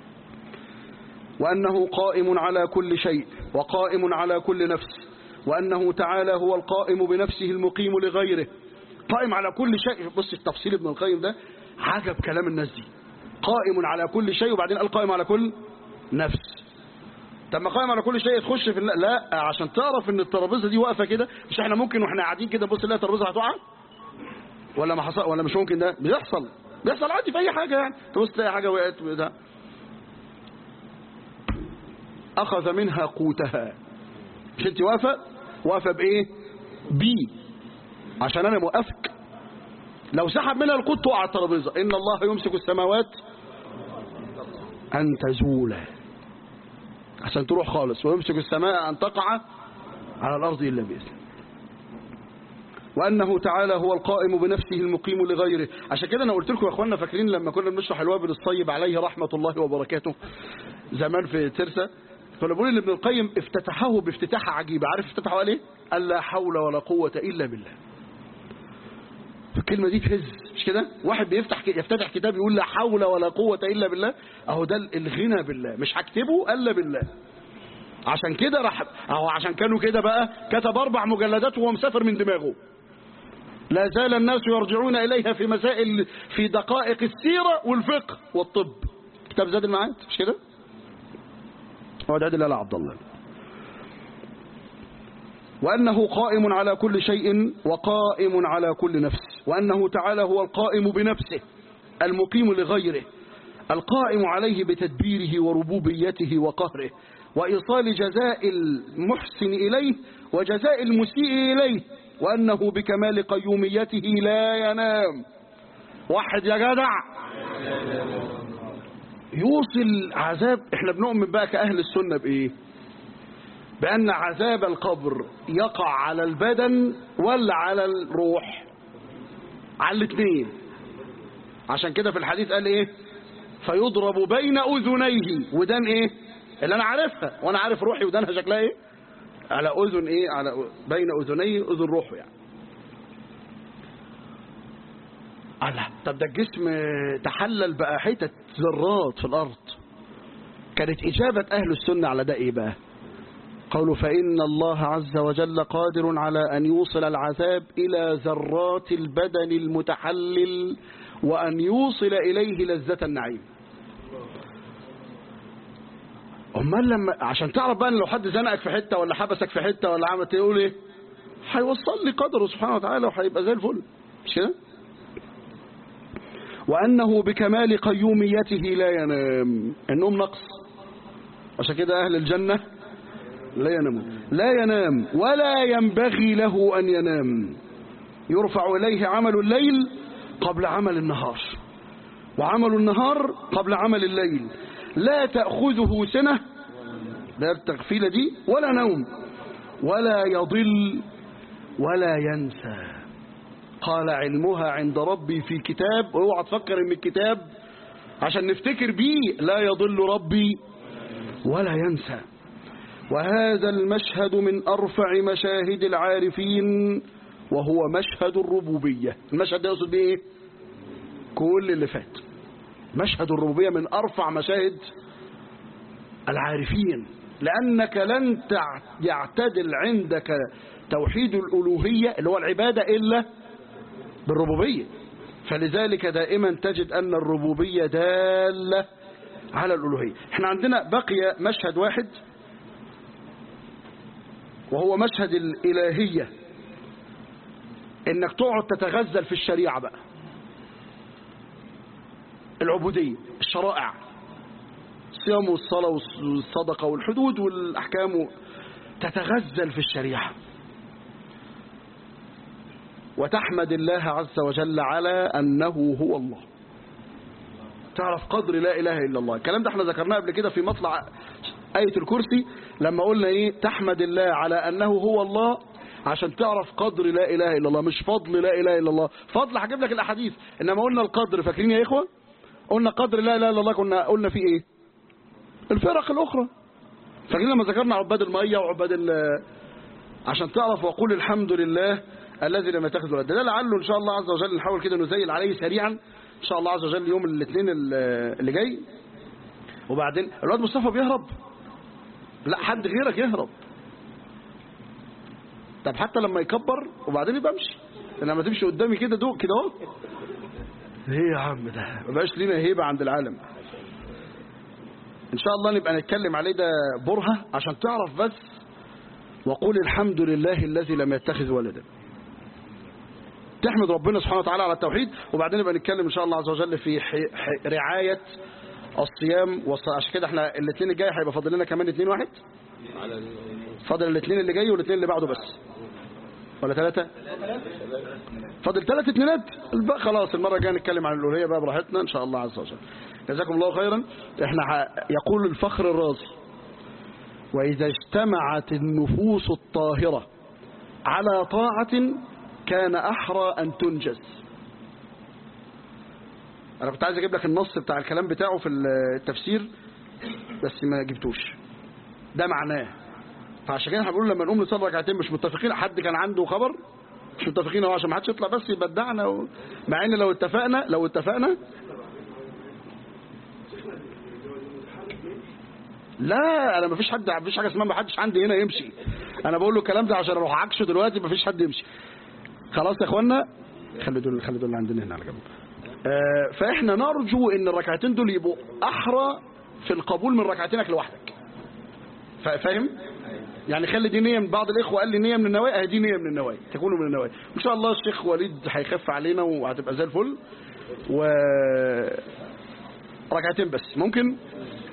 وانه قائم على كل شيء وقائم على كل نفس وأنه تعالى هو القائم بنفسه المقيم لغيره قائم على كل شيء بص التفصيل ابن القيم ده عجب كلام الناس دي قائم على كل شيء وبعدين قال قائم على كل نفس طب ما قائم على كل شيء تخش في الل- لا عشان تعرف ان الترابيزه دي واقفه كده مش احنا ممكن واحنا قاعدين كده نبص نلاقي الترابيزه هتقع ولا ما حصل ولا مش ممكن ده بيحصل بيحصل عادي في اي حاجه يعني تبص تلاقي حاجه وقعت وده اخذ منها قوتها مش انت واقفه واقفه بايه بي عشان انا موقفك لو سحب منها القوت تقع الترابيزه ان الله يمسك السماوات ان تزولا عشان تروح خالص ويمسك السماء ان تقع على الارض الا باذنه وانه تعالى هو القائم بنفسه المقيم لغيره عشان كده انا قلت لكم يا اخوانا فاكرين لما كنا بنشرح الوابل الطيب عليه رحمه الله وبركاته زمان في ترسا كنا بنقول ان ابن القيم افتتحه بافتتاحه عجيبه عارف افتتحه قال ايه قال لا حول ولا قوه الا بالله الكلمه دي تهز مش كده واحد بيفتح يفتتح كتاب يقول لا حول ولا قوه الا بالله اهو ده الغنى بالله مش هكتبه الا بالله عشان كده راح اهو عشان كانوا كده بقى كتب اربع مجلدات وهو مسافر من دماغه لا زال الناس يرجعون اليها في مسائل في دقائق السيره والفقه والطب كتاب زاد المعاد مش كده هو ده لا عبد الله وأنه قائم على كل شيء وقائم على كل نفس وأنه تعالى هو القائم بنفسه المقيم لغيره القائم عليه بتدبيره وربوبيته وقهره وإيصال جزاء المحسن إليه وجزاء المسيء إليه وأنه بكمال قيوميته لا ينام واحد يا جدع يوصل عذاب احنا بنؤمن بقى كأهل السنة بإيه بأن عذاب القبر يقع على البدن ولا على الروح على الاثنين عشان كده في الحديث قال ايه فيضرب بين اذنيه ودان ايه اللي انا عارفها وانا عارف روحي ودانها شكلها ايه على اذن ايه على بين اذنيه اذن روحه يعني الله طب ده الجسم تحلل بقى حتت ذرات في الارض كانت اجابه اهل السنه على ده ايه بقى قالوا فإن الله عز وجل قادر على أن يوصل العذاب إلى ذرات البدن المتحلل وأن يوصل إليه لذة النعيم أمال لما عشان تعرف بقى إن لو حد زنقك في حتة ولا حبسك في حتة ولا عمل تقول إيه هيوصل لي قدره سبحانه وتعالى وهيبقى زي الفل مش كده وأنه بكمال قيوميته لا ينام النوم نقص عشان كده أهل الجنة لا ينام لا ينام ولا ينبغي له أن ينام يرفع إليه عمل الليل قبل عمل النهار وعمل النهار قبل عمل الليل لا تأخذه سنة لا التغفيلة دي ولا نوم ولا يضل ولا ينسى قال علمها عند ربي في كتاب اوعى تفكر ان الكتاب عشان نفتكر بيه لا يضل ربي ولا ينسى وهذا المشهد من أرفع مشاهد العارفين وهو مشهد الربوبية المشهد ده يقصد بيه ايه كل اللي فات مشهد الربوبية من أرفع مشاهد العارفين لأنك لن يعتدل عندك توحيد الألوهية اللي هو العبادة إلا بالربوبية فلذلك دائما تجد أن الربوبية دالة على الألوهية احنا عندنا بقي مشهد واحد وهو مشهد الإلهية انك تقعد تتغزل في الشريعة بقى العبودية الشرائع الصيام والصلاة والصدقة والحدود والأحكام تتغزل في الشريعة وتحمد الله عز وجل على أنه هو الله تعرف قدر لا إله إلا الله الكلام ده احنا ذكرناه قبل كده في مطلع آية الكرسي لما قلنا ايه تحمد الله على أنه هو الله عشان تعرف قدر لا إله إلا الله مش فضل لا إله إلا الله فضل هجيب لك الأحاديث إنما قلنا القدر فاكرين يا إخوة قلنا قدر لا إله إلا الله كنا قلنا فيه إيه الفرق الأخرى فاكرين لما ذكرنا عباد المية وعباد ال عشان تعرف وقول الحمد لله الذي لم يتخذ ولدا ده لعله إن شاء الله عز وجل نحاول كده نزيل عليه سريعا إن شاء الله عز وجل يوم الاثنين اللي جاي وبعدين الواد مصطفى بيهرب لا حد غيرك يهرب طب حتى لما يكبر وبعدين يبقى امشي لما تمشي قدامي كده دوق كده اهو ايه يا عم ده ما بقاش لينا هيبه عند العالم ان شاء الله نبقى نتكلم عليه ده برهة عشان تعرف بس وقول الحمد لله الذي لم يتخذ ولدا تحمد ربنا سبحانه وتعالى على التوحيد وبعدين نبقى نتكلم ان شاء الله عز وجل في حي... حي... رعاية الصيام والصلاة عشان كده احنا الاثنين الجاي هيبقى فاضل لنا كمان اثنين واحد فاضل الاثنين اللي جاي والاثنين اللي بعده بس ولا ثلاثة فاضل ثلاث اثنينات بقى خلاص المرة الجاية نتكلم عن الألوهية بقى براحتنا إن شاء الله عز وجل جزاكم الله خيرا احنا ح... يقول الفخر الرازي وإذا اجتمعت النفوس الطاهرة على طاعة كان أحرى أن تنجز أنا كنت عايز أجيب لك النص بتاع الكلام بتاعه في التفسير بس ما جبتوش ده معناه فعشان كده احنا بنقول لما نقوم نصلي ركعتين مش متفقين حد كان عنده خبر مش متفقين اهو عشان ما حدش يطلع بس يبدعنا و... مع ان لو اتفقنا لو اتفقنا لا انا ما فيش حد ما فيش حاجه اسمها ما حدش عندي هنا يمشي انا بقول له الكلام ده عشان اروح عكشه دلوقتي ما فيش حد يمشي خلاص يا اخوانا خلي دول خلي دول اللي عندنا هنا على جنب آه فاحنا نرجو ان الركعتين دول يبقوا احرى في القبول من ركعتينك لوحدك فاهم يعني خلي دي نية من بعض الإخوة قال لي نية من النوايا أهي دي نية من النوايا تكونوا من النوايا إن شاء الله الشيخ وليد هيخف علينا وهتبقى زي الفل و ركعتين بس ممكن